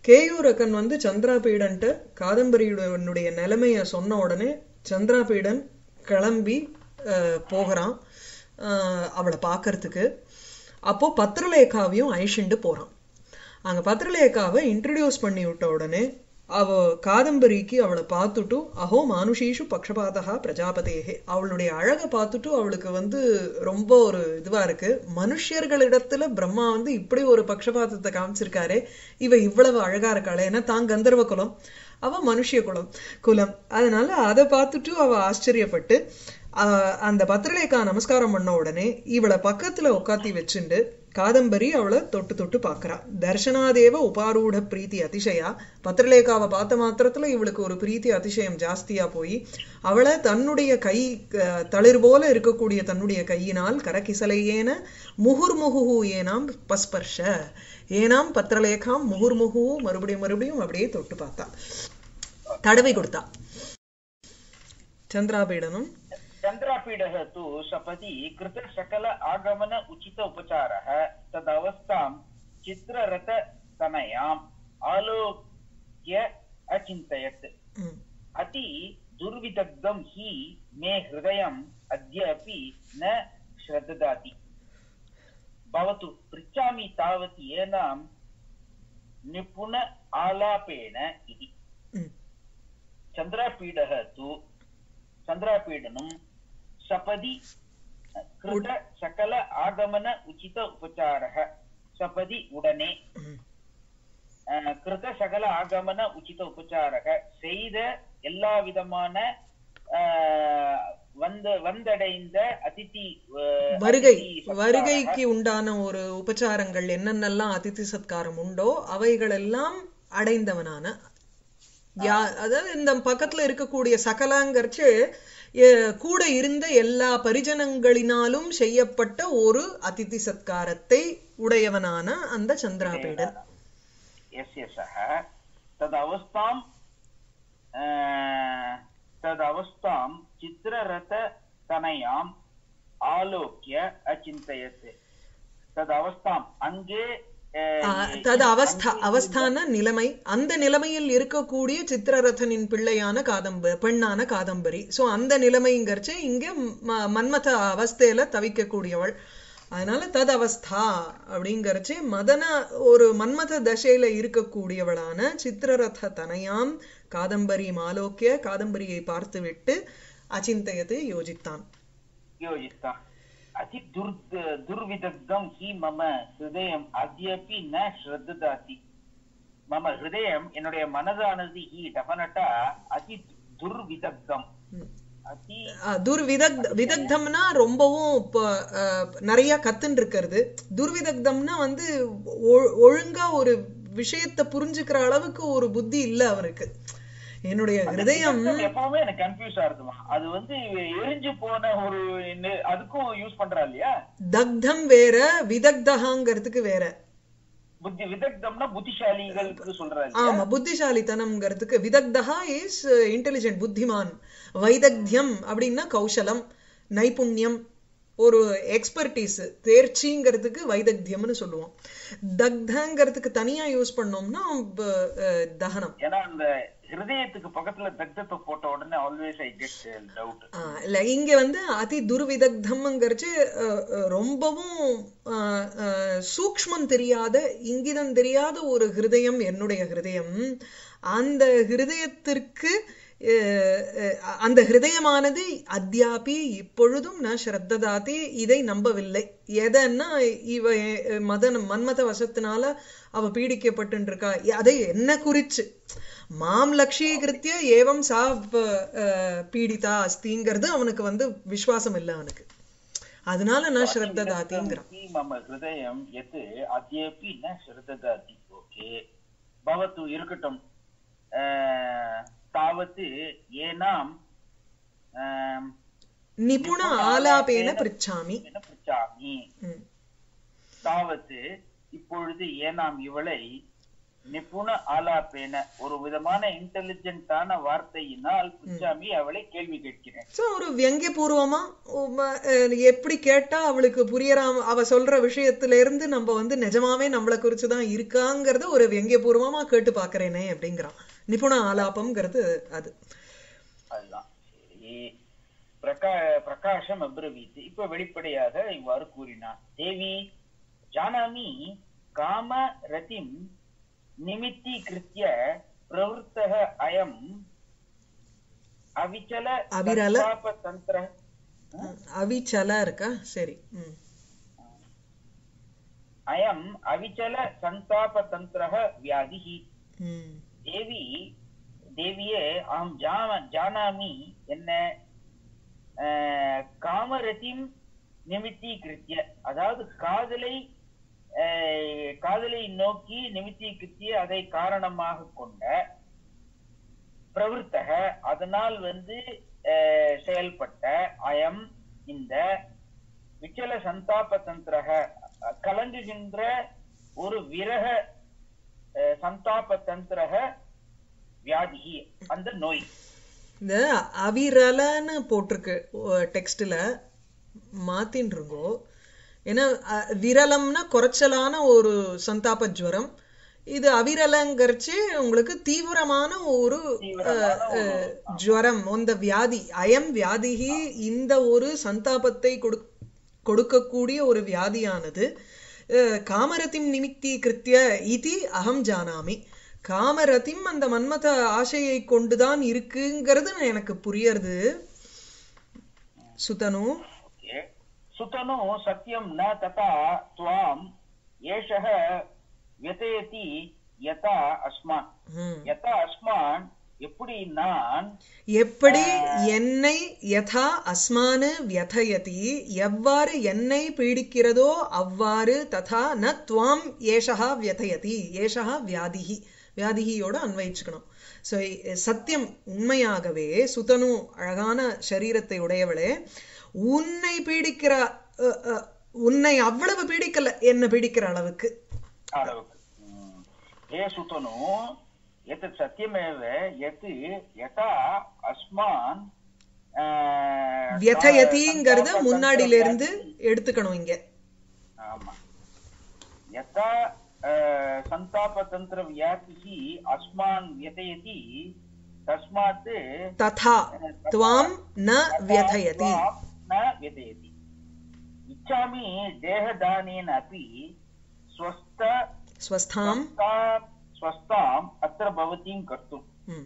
கேயூரகன் வந்து சந்திராபீடன்ட்ட காதம்பரியுடைய நிலைமைய சொன்ன உடனே சந்திராபீடன் கிளம்பி அஹ், போகிறான் அஹ், அவளை பார்க்கறதுக்கு அப்போ பத்ரலேகாவையும் ஐஷிண்டு போறான் அங்க பத்ரலேகாவை இன்ட்ரடியூஸ் பண்ணி விட்ட உடனே அவ காதம்பரிக்கு அவளை பார்த்துட்டு அஹோ மானுஷீஷு பக்ஷபாதா பிரஜாபதேகே அவளுடைய அழகை பார்த்துட்டு அவளுக்கு வந்து ரொம்ப ஒரு இதுவா இருக்கு மனுஷர்களிடத்துல பிரம்மா வந்து இப்படி ஒரு பக்ஷபாதத்தை காமிச்சிருக்காரே இவ இவ்வளவு அழகா இருக்காளே ஏன்னா தான் கந்தர்வ குலம் அவ மனுஷிய குலம் குலம் அதனால அதை பார்த்துட்டு அவ ஆச்சரியப்பட்டு ஆஹ், அந்த பத்ரலேகா நமஸ்காரம் பண்ண உடனே இவளை பக்கத்துல உட்காத்தி வச்சுண்டு காதம்பரி அவளை தொட்டு தொட்டு பார்க்கறா தர்ஷனாதேவ உபாரூட பிரீத்தி அதிசயா பத்ரலேகாவை பார்த்த மாத்திரத்துல இவளுக்கு ஒரு பிரீத்தி அதிசயம் ஜாஸ்தியா போய் அவளை தன்னுடைய கை அஹ், தளிர் போல இருக்கக்கூடிய தன்னுடைய கையினால் கரகிசலையேன முகுர்முகு ஏனாம் பஸ்பர்ஷ ஏனாம் பத்ரலேகாம் முகுர்முகு மறுபடியும் மறுபடியும் அப்படியே தொட்டு பார்த்தா தடவி கொடுத்தா சந்திராபீடனும் चन्द्रापीडः तु सपदि कृतसकल आगमन उचित उपचारः तदवस्थां चित्ररथतनयाम् आलोक्य अचिन्तयत् ம், अति दुर्विदग्धं हि मे हृदयम् अद्य अपि न श्रद्धाति भवतु पृच्छामि तावत् येनां निपुण आलापेन इति ம், चन्द्रापीडः तु चन्द्रापीडनं सपदि कृत सकल आगमन उचित उपचारः सपदि उडने ம். அஹ், கிருத சகல ஆகமன உச்சித உபச்சாரக செய்த எல்லா விதமான அஹ், வந்த வந்தடைந்த அதிதி அஹ், வருகை அதிதி சத்காரக, வருகைக்கு உண்டான ஒரு உபச்சாரங்கள் என்னென்னலாம் அதிதி சத்காரம் உண்டோ அவைகளெல்லாம் அடைந்தவனான யா அதாவது இந்த பக்கத்துல இருக்கக்கூடிய சகலாங்கர்ச்சு எ- கூட இருந்த எல்லா பரிஜனங்களினாலும் செய்யப்பட்ட ஒரு அதிதி சத்காரத்தை உடையவனான அந்த சந்திராபீடன் यस्य सः तदवस्थां अह, तदवस्थां चित्ररथतनयाम् आलोक्य अचिन्तयत् तदवस्थाम् अङ्गे अह, ஆ, தது அவஸ்தா அவஸ்தான நிலைமை அந்த நிலைமையில் இருக்கக்கூடிய சித்திரரதனின் பிள்ளையான காதம்ப பெண்ணான காதம்பரி சோ அந்த நிலைமைங்கிறச்சு இங்க ம- மன்மத அவஸ்தையில தவிக்கக்கூடியவள் அதனால தது அவஸ்தா அப்படிங்கறச்சு மதன ஒரு மன்மத தசையில இருக்கக்கூடியவளான சித்திரரத தனயாம் காதம்பரி மாலோக்கிய காதம்பரியை பார்த்துவிட்டு அச்சிந்தயத்து யோசித்தான் योजिता अति दुर् दुर्विदग्धं हि मम हृदयम् अद्यापि न श्रद्धाति मम ஹிருதயம் என்னுடைய மனதானது ஹி டெஃபினட்டா அதி துர்விதக்தம் ம். அதி அஹ் துர்விதக் விதக்தம்னா ரொம்பவும் இப்ப, அஹ், நிறைய கத்துன்னு இருக்கிறது துர்விதக்தம்னா வந்து ஒ- ஒழுங்கா ஒரு விஷயத்தை புரிஞ்சுக்கிற அளவுக்கு ஒரு புத்தி இல்ல அவனுக்கு என்னுடைய ஹிருதயம் விதக்தம் எப்பவுமே எனக்கு கன்ஃபியூஸ் ஆகுதுமா அது வந்து எரிஞ்சு போன ஒரு நெ- அதுக்கும் யூஸ் பண்றா இல்லையா தக்தம் வேற விதக்தகாங்கிறதுக்கு வேற புத்தி விதக்தம்னா புத்திசாலிகளுக்கு சொல்றா இல்லையா ஆமா புத்திசாலித்தனம்ங்கிறதுக்கு விதக்தகா இஸ் இன்டெலிஜென்ட் புத்திமான் வைதக்தியம் அப்படின்னா கௌசலம் நைபுண்யம் ஒரு எக்ஸ்பர்டீஸ் தேர்ச்சிங்கிறதுக்கு வைதக்தியம்னு சொல்லுவோம் தக்தங்கிறதுக்கு தனியா யூஸ் பண்ணோம்னா ப- அஹ், தகனம் ஏன்னா அந்த ஹிருதயத்துக்கு பக்கத்துல தக்தத்தை போட்ட உடனே ஆல்வேஸ் ஐ கெட் டவுட் ஆ, இல்ல இங்க வந்து அதி துர்விதக்தம்ங்கிறச்சு அஹ், அஹ், ரொம்பவும் அஹ், அஹ், சூக்ஷ்மம் தெரியாத இங்கிதம் தெரியாத ஒரு ஹிருதயம் என்னுடைய ஹிருதயம் அந்த ஹிருதயத்திற்கு அஹ், அஹ், அந்த ஹிருதயமானது அத்தியாபி இப்பொழுதும் நான் ஸ்ரத்ததாதி இதை நம்பவில்லை எதன்னா இவ அஹ், மதன மன்மத வசத்தினால அவ பீடிக்கப்பட்டு இருக்கா அதை என்ன குறிச்சு மாம் லட்சீகிருத்திய ஏவம் சா ப- அஹ், பீடிதா அஸ்திங்கிறது அவனுக்கு வந்து விசுவாசம் இல்லை அவனுக்கு அதனால நான் ஸ்ரத்ததாதிங்கிறான் हि मम हृदयं यत् अद्यापि न श्रद्धाति ओके भवतु இருக்கட்டும் அஹ், தாவத் ஏனாம் அஹ், நிபுண ஆலாபேன பிரிச்சாமி என பிரிச்சாமி ம், தாவத் இப்பொழுது ஏனாம் இவளை நிபுண ஆலாப்பேன ஒரு விதமான இன்டெலிஜென்ட்டான வார்த்தையினால் பிச்சாமி அவளை கேள்வி கேட்கிறேன் ஸோ ஒரு வியங்கியபூர்வமா உம்ம, அஹ், எப்படி கேட்டா அவளுக்கு புரியறாம அவ சொல்ற விஷயத்துல இருந்து நம்ம வந்து நிஜமாவே நம்மளை குறிச்சு தான் இருக்காங்கிறத ஒரு வியங்கியபூர்வமா கேட்டு பாக்குறேனே அப்படிங்கிறான் நிபுண ஆலாபம்ங்கிறது அது அதுதான் சரி பிரகா பிரகாஷம் அப்ரவீத் இப்ப வெளிப்படையாக இவ்வாறு கூறினார் தேவி ஜானாமி காம ரதிம் நிமித்தீகிருத்திய பிரவருத்தக அயம் அவிச்சல அவிரல. தந்திர அவிச்சலா இருக்கா சரி ம் அயம் அவிச்சல சந்தாபதந்திரः வியாதிः ம் தேவி தேவியே அகம் ஜான ஜானாமி என்ன அஹ், காமரதிம் நிமித்தீகிருத்திய அதாவது காதலை அஹ், காதலை நோக்கி நிமித்தீகிருத்திய அதை காரணமாக கொண்ட பிரவருத்தக அதனால் வந்து அஹ், செயல்பட்ட அயம் இந்த விச்சல சந்தாப தந்திரக அஹ், கலங்குகின்ற ஒரு விரக அஹ், சந்தாப தந்திரக வியாதி அந்த நோய் இந்த அவிரலன்னு போட்டிருக்கு டெக்ஸ்ட்ல மாத்தின்னு இருக்கோ ஏன்னா அ, விரலம்னா குறைச்சலான ஒரு சந்தாப ஜுவரம் இது அவிரலங்கிறச்சு உங்களுக்கு தீவிரமான ஒரு தீவிரமான ஒரு ஜுவரம் அந்த வியாதி அயம் வியாதிகி இந்த ஒரு சந்தாபத்தை கொடு கொடுக்கக்கூடிய ஒரு வியாதியானது அஹ், காமரதிம் நிமித்தி கிருத்திய இதி அகம் ஜானாமி காமரதிம் அந்த மன்மத ஆசையை கொண்டுதான் இருக்குங்கிறது எனக்கு புரியறது சுதனு ओके सुतनु सत्यं न तथा त्वाम् एषः व्यतयति यथा अस्मान् ம். यथा अस्मान् எப்படி நான் எப்படி என்னை யதா அஸ்மானு வியதயதி எவ்வாறு என்னை பீடிக்கிறதோ அவ்வாறு ததா ந துவாம் ஏஷா வியதயதி ஏஷா வியாதிஹி வியாதிகியோட அன்வயிச்சுக்கணும் ஸோ சத்தியம் உண்மையாகவே சுதனு அழகான சரீரத்தை உடையவளே உன்னை பீடிக்கிற அ, அ, உன்னை அவ்வளவு பீடிக்கல என்ன பீடிக்கிற அளவுக்கு அளவுக்கு ம். हे सुतनु एतत् सत्यमेव यत् यथा अस्मान् आ, வியதயதிங்கிறத சந்தாப முன்னாடியில தந்திர இருந்து எடுத்துக்கணும் இங்க ஆமா यथा अ, सन्तापतन्त्रव्याप्तिः अस्मान् व्यतयति तस्मात् ததா துவாம் ந வியதயதி त्वां न व्यतयति इच्छामि देहदानेन अपि स्वस्थ ஸ்வஸ்தாம் स्वस्था- स्वस्थाम् अत्र भवतीं कर्तुम् ம்.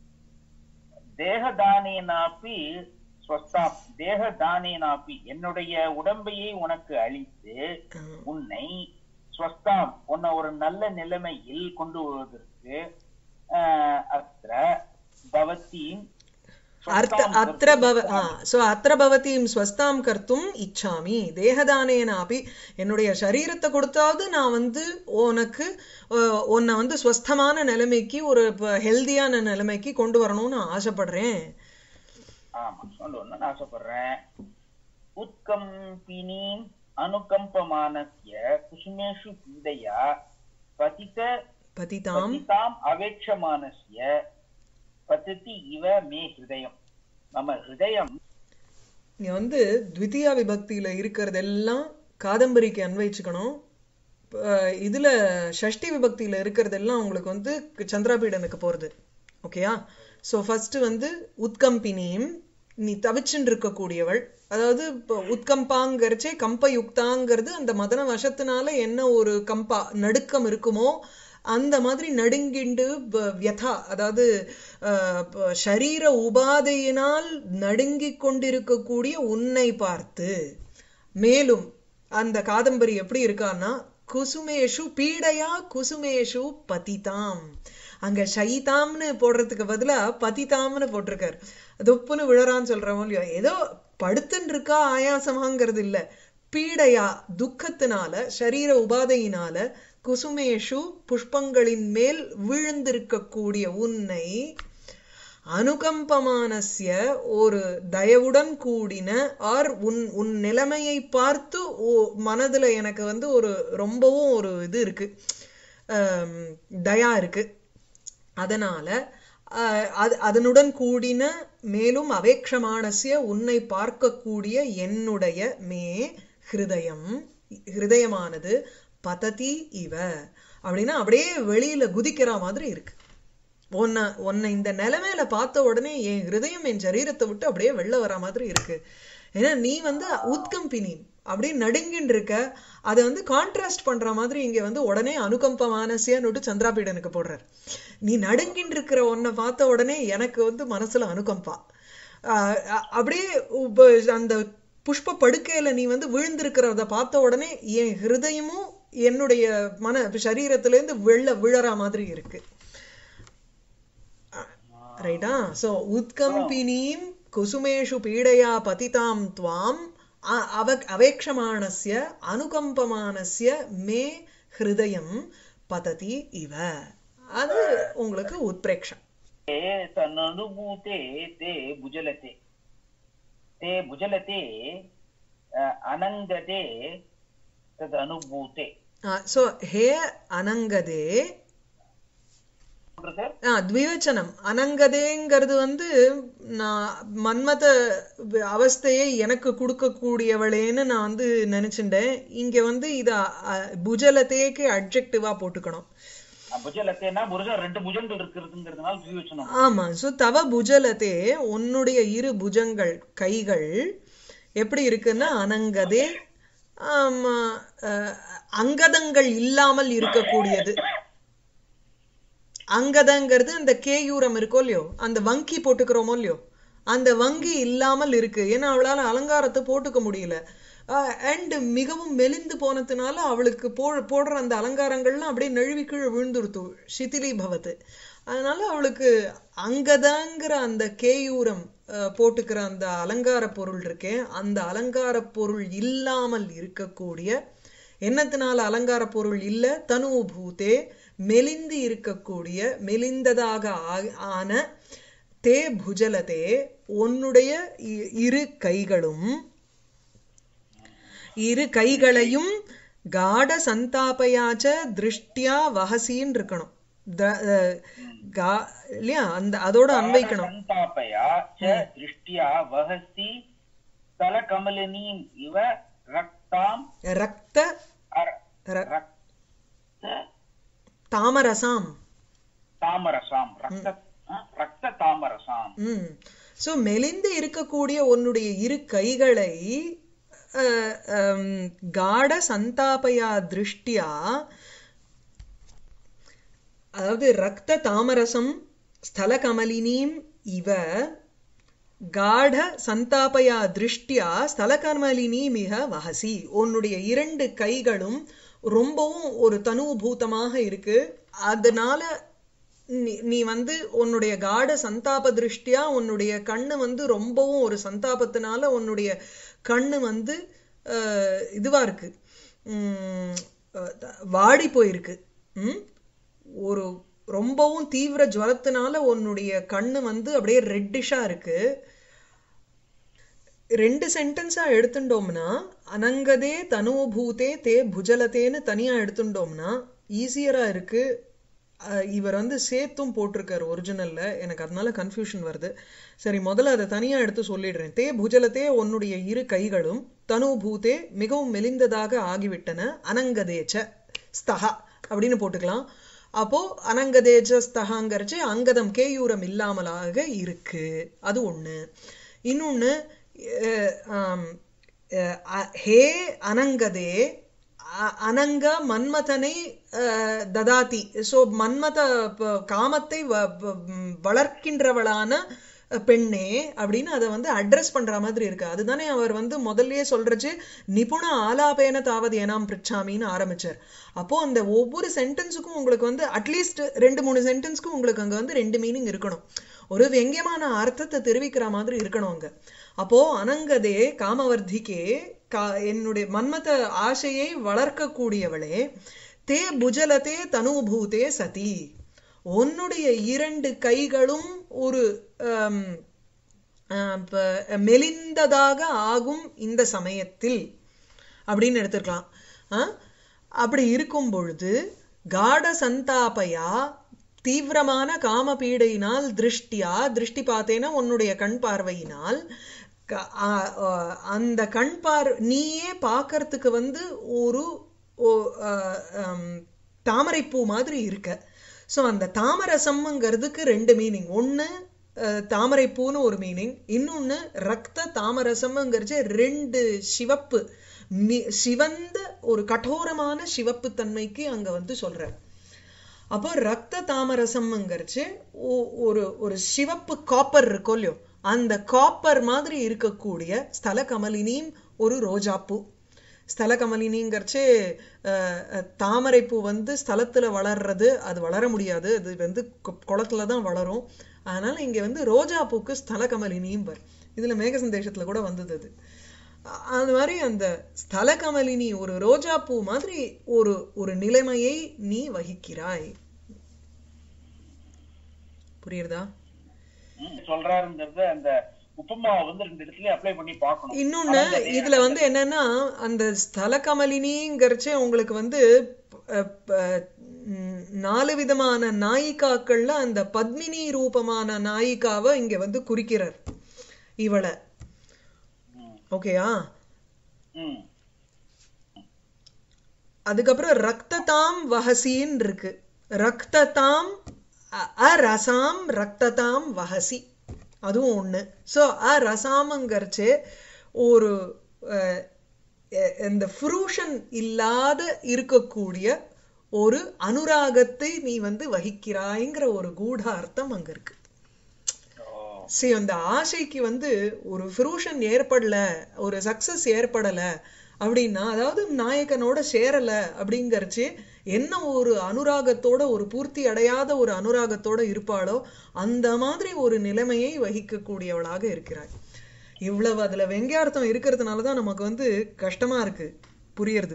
தேகதானேனாப்பி ஸ்வஸ்தாம் தேகதானேனாப்பி என்னுடைய உடம்பையே உனக்கு அளித்து ஆ. உன்னை ஸ்வஸ்தாம் உன்னை ஒரு நல்ல நிலைமையில் கொண்டு வருவதற்கு ஆஹ், அத்திர பவத்தீம் அர்த்த ஸ்வஸ்தாம் அத்திர பவ கர்த்தும் ஆ சோ அத்திர பவதீம் ஸ்வஸ்தாம் கர்த்தும் இச்சாமி தேகதானேனாபி என்னுடைய சரீரத்தை கொடுத்தாவது நான் வந்து உனக்கு அஹ், உன்னை வந்து ஸ்வஸ்தமான நிலைமைக்கு ஒரு ஹெல்தியான நிலைமைக்கு கொண்டு வரணும்னு ஆசைப்படுறேன் ஆமா சொல்லணும்னு ஆசைப்படுறேன் உத்கம்பினீம் அனுகம்பமானஸ்ய குசுமேஷு பீடையா பதித பதிதாம் பதிதாம் அவேட்சமானஸ்ய பத்ததி இவ மே ஹிருதயம் மம ஹிருதயம் நீ வந்து த்விதியா விபக்தியில இருக்கிறதெல்லாம் காதம்பரிக்கு அன்வயிச்சுக்கணும் அஹ் இதுல ஷஷ்டி விபக்தியில இருக்கிறதெல்லாம் உங்களுக்கு வந்து சந்திராபீடனுக்கு போறது ஓகேயா சோ ஃபர்ஸ்ட் வந்து உத்கம்பினியும் நீ தவிச்சுன்னு இருக்கக்கூடியவள் அதாவது இப்போ உத்கம்பாங்கிறச்சே கம்பயுக்தாங்கிறது அந்த மதன வசத்தினால என்ன ஒரு கம்பா நடுக்கம் இருக்குமோ அந்த மாதிரி நடுங்கிண்டு ப- வியதா அதாவது அஹ், ப- ஷரீர உபாதையினால் நடுங்கிக் கொண்டிருக்கக்கூடிய உன்னை பார்த்து மேலும் அந்த காதம்பரி எப்படி இருக்கான்னா குசுமேஷு பீடையா குசுமேஷு பதிதாம் அங்க ஷைதாம்னு போடுறதுக்கு பதிலா பதிதாம்னு போட்டிருக்காரு தொப்புன்னு விழறான்னு சொல்றோமோ இல்லையோ ஏதோ படுத்துன்னு இருக்கா ஆயாசமாங்கிறது இல்ல பீடையா துக்கத்தினால சரீர உபாதையினால குசுமேஷு புஷ்பங்களின் மேல் விழுந்திருக்கக்கூடிய உன்னை அனுகம்பமானஸ்ய ஒரு தயவுடன் கூடின ஆர் உன் உன் நிலைமையை பார்த்து ஓ மனதுல எனக்கு வந்து ஒரு ரொம்பவும் ஒரு இது இருக்கு ஆம், தயா இருக்கு அதனால அஹ், அது அதனுடன் கூடின மேலும் அவேக்ஷமானசிய உன்னை பார்க்கக்கூடிய என்னுடைய மே ஹிருதயம் ஹிருதயமானது பததி இவ அப்படின்னா அப்படியே வெளியில குதிக்கிற மாதிரி இருக்கு உன்னை உன்னை இந்த நிலைமையில பார்த்த உடனே என் ஹிருதயம் என் சரீரத்தை விட்டு அப்படியே வெளில வர மாதிரி இருக்கு ஏன்னா நீ வந்து உத்கம்பினி அப்படியே நடுங்கின்னு இருக்க அதை வந்து கான்ட்ராஸ்ட் பண்ற மாதிரி இங்க வந்து உடனே அனுகம்ப மானசியான்னு சந்திராபீடனுக்கு போடுறார் நீ நடுங்கின்னு இருக்கிற உன்னை பார்த்த உடனே எனக்கு வந்து மனசுல அனுகம்பா ஆஹ் அ- அப்படியே உப- அந்த புஷ்ப படுக்கையில நீ வந்து விழுந்திருக்கிறத பார்த்த உடனே என் ஹிருதயமும் என்னுடைய மன சரீரத்துல இருந்து வெள்ள விழற மாதிரி இருக்கு ரைட்டா சோ உத்கம்பினீம் குசுமேஷு பீடையா பதிதாம் துவாம் அ- அவ அவேக்ஷமானஸ்ய அனுகம்பமானஸ்ய மே ஹிருதயம் பததி இவ அது உங்களுக்கு உத்பிரேக்ஷம் ते तदनुभूते ते भुजलते ते भुजलते अ, अनङ्गते तदनुभूते சோ ஹே அனங்கதே சார் ஆ, த்விவச்சனம் அனங்கதேங்கிறது வந்து நான் மன்மத வ- அவஸ்தையை எனக்கு கொடுக்கக்கூடியவளேன்னு நான் வந்து நினைச்சுட்டேன் இங்க வந்து இத அ, புஜலதேக்கு அட்ஜெக்டிவா போட்டுக்கணும் புஜலத்தேனா புருஷன் ரெண்டு புஜங்கள் இருக்கிறதுங்கிறதுனால விவேச்சனம் ஆமா சோ தவ புஜலதே உன்னுடைய இரு புஜங்கள் கைகள் எப்படி இருக்குன்னா அனங்கதே ஆமா, அஹ், அங்கதங்கள் இல்லாமல் இருக்கக்கூடியது அங்கதங்கிறது அந்த கேயூரம் இருக்கோ இல்லையோ அந்த வங்கி போட்டுக்கிறோமோ இல்லையோ அந்த வங்கி இல்லாமல் இருக்கு ஏன்னா அவளால அலங்காரத்தை போட்டுக்க முடியல அண்ட் மிகவும் மெலிந்து போனதுனால அவளுக்கு போ போடுற அந்த அலங்காரங்கள்லாம் அப்படியே நழுவி கீழே விழுந்துருத்து சிதிலி பவத்து அதனால அவளுக்கு அங்கதாங்கிற அந்த கேயூரம் அஹ், போட்டுக்கிற அந்த அலங்கார பொருள் இருக்கே அந்த அலங்கார பொருள் இல்லாமல் இருக்கக்கூடிய என்னத்தினால அலங்கார பொருள் இல்ல தனுபூதே மெலிந்து இருக்கக்கூடிய மெலிந்ததாக ஆ- ஆன தே புஜலதே உன்னுடைய இ- இரு கைகளும் இரு கைகளையும் காட சந்தாபயாச்ச திருஷ்டியா வஹசின்னு இருக்கணும் த- அஹ் கா- இல்லையா அந்த அதோட அன்வைக்கணும் சந்தாபயா ச திருஷ்டியா வஹசி தலகமலினீம் இவ ரக்தாம் ரக்த அர- ர- ரக்த தாமரசாம் தாமரசாம் ரக்த ஆ, ரக்த தாமரசாம் ம் சோ மெலிந்து இருக்கக்கூடிய உன்னுடைய இரு கைகளை அஹ், ஹம், காட சந்தாபயா திருஷ்டியா அதாவது ரக்த தாமரசம் ஸ்தல கமலினீம் இவ காட சந்தாபயா திருஷ்டியா ஸ்தல கமலினி மிக வஹசி உன்னுடைய இரண்டு கைகளும் ரொம்பவும் ஒரு தனுபூதமாக இருக்கு அதனால நீ நீ வந்து உன்னுடைய காட சந்தாப திருஷ்டியா உன்னுடைய கண்ணு வந்து ரொம்பவும் ஒரு சந்தாபத்தினால உன்னுடைய கண்ணு வந்து அஹ், இதுவா இருக்கு உம், அஹ், வாடி போயிருக்கு உம் ஒரு ரொம்பவும் தீவிர ஜுவரத்தினால உன்னுடைய கண்ணு வந்து அப்படியே ரெட்டிஷா இருக்கு ரெண்டு சென்டென்ஸா எடுத்துட்டோம்னா அனங்கதே தனுபூதே தே புஜலதேன்னு தனியா எடுத்துட்டோம்னா ஈஸியரா இருக்கு அஹ் இவர் வந்து சேத்தும் போட்டிருக்காரு ஒரிஜினல்ல எனக்கு அதனால கன்ஃபியூஷன் வருது சரி முதல்ல அதை தனியா எடுத்து சொல்லிடுறேன் தே புஜலத்தே உன்னுடைய இரு கைகளும் தனுபூதே மிகவும் மெலிந்ததாக ஆகிவிட்டன அனங்கதேச்ச ஸ்தஹா அப்படின்னு போட்டுக்கலாம் அப்போ அனங்கதேச்ச ஸ்தகாங்கிறச்சு அங்கதம் கேயூரம் இல்லாமலாக இருக்கு அது ஒண்ணு இன்னொன்னு அஹ், ஆம், அஹ், அ- ஹே அனங்கதே அ- அனங்க மன்மதனை அஹ், ததாதி சோ மன்மத ப- காமத்தை வ- வ- ம், வளர்க்கின்றவளான அஹ், பெண்ணே அப்படின்னு அதை வந்து அட்ரஸ் பண்ற மாதிரி இருக்கு அதுதானே அவர் வந்து முதல்லயே சொல்றச்சு நிபுண ஆலாபேன தாவது ஏனாம் பிரிச்சாமின்னு ஆரம்பிச்சார் அப்போ அந்த ஒவ்வொரு சென்டென்ஸுக்கும் உங்களுக்கு வந்து அட்லீஸ்ட் ரெண்டு மூணு சென்டென்ஸ்க்கும் உங்களுக்கு அங்க வந்து ரெண்டு மீனிங் இருக்கணும் ஒரு வெங்கியமான அர்த்தத்தை தெரிவிக்கிற மாதிரி இருக்கணும் அங்க அப்போ அனங்கதே காமவர்த்திக்கே கா என்னுடைய மன்மத ஆசையை வளர்க்கக்கூடியவளே தே புஜலதே தனுபூதே சதி உன்னுடைய இரண்டு கைகளும் ஒரு ஆம், ஆஹ், ப- மெலிந்ததாக ஆகும் இந்த சமயத்தில் அப்படின்னு எடுத்துக்கலாம் ஆ? அப்படி இருக்கும் பொழுது காட சந்தாபயா தீவிரமான காமபீடையினால் திருஷ்டியா திருஷ்டி பார்த்தேன்னா உன்னுடைய கண் பார்வையினால் க- ஆ- ஆ- அந்த கண் பார் நீயே பார்க்கறதுக்கு வந்து ஒரு ஓ- ஆ, ஆம், தாமரைப்பூ மாதிரி இருக்க ஸோ அந்த தாமரசம்ங்கிறதுக்கு ரெண்டு மீனிங் ஒன்று தாமரைப்பூன்னு ஒரு மீனிங் இன்னொன்று ரக்த தாமரசம்ங்கிறச்சு ரெண்டு சிவப்பு மி- சிவந்த ஒரு கடோரமான சிவப்பு தன்மைக்கு அங்க வந்து சொல்றார் அப்போ ரத்த தாமரசம்ங்கிறச்சு ஒ- ஒரு ஒரு சிவப்பு காப்பர் இருக்கும் இல்லையோ அந்த காப்பர் மாதிரி இருக்கக்கூடிய ஸ்தல கமலினியும் ஒரு ரோஜாப்பூ ஸ்தல கமலினிங்கிறச்சு தாமரைப்பூ வந்து ஸ்தலத்துல வளர்றது அது வளர முடியாது அது வந்து கு- குளத்துல தான் வளரும் அதனால இங்க வந்து ரோஜாப்பூக்கு ஸ்தல கமலினியும் வரும் இதுல மேக சந்தேஷத்துல கூட வந்தது அது அ- அது மாதிரி அந்த ஸ்தல கமலினி ஒரு ரோஜாப்பூ மாதிரி ஒரு ஒரு நிலைமையை நீ வகிக்கிறாய் புரியுறதா ம், சொல்றாருங்கிறத அந்த உப்புமாவை வந்து ரெண்டு இடத்துலயும் அப்ளை பண்ணி பார்க்கணும் இன்னொன்னு அனங்கதே, இதுல வந்து என்னன்னா அந்த ஸ்தல கமலினிங்கிறச்சே உங்களுக்கு வந்து ப- ப- ம், நாலு விதமான நாயிகாக்கள்ல அந்த பத்மினி ரூபமான நாயிகாவை இங்க வந்து குறிக்கிறார் இவளை ம், ஓகேயா ம், அதுக்கப்புறம் ரக்ததாம் வஹசின்னு இருக்கு ரக்ததாம் அ- அரசாம் ரக்ததாம் வஹசி அதுவும் ஒண்ணு சோ அரசாமங்கிறச்சு ஒரு அஹ், எ- இந்த ஃப்ரூஷன் இல்லாத இருக்கக்கூடிய ஒரு அனுராகத்தை நீ வந்து வகிக்கிறாய்ங்கிற ஒரு கூட அர்த்தம் அங்க இருக்கு ஓ, சரி அந்த ஆசைக்கு வந்து ஒரு ஃப்ரூஷன் ஏற்படல ஒரு சக்சஸ் ஏற்படல அப்படின்னா அதாவது நாயகனோட சேரல அப்படிங்கறச்சு என்ன ஒரு அனுராகத்தோட ஒரு பூர்த்தி அடையாத ஒரு அனுராகத்தோட இருப்பாளோ அந்த மாதிரி ஒரு நிலைமையை வகிக்கக்கூடியவளாக இருக்கிறாய் இவ்வளவு அதுல வெங்கார்த்தம் இருக்கிறதுனாலதான் நமக்கு வந்து கஷ்டமா இருக்கு புரியறது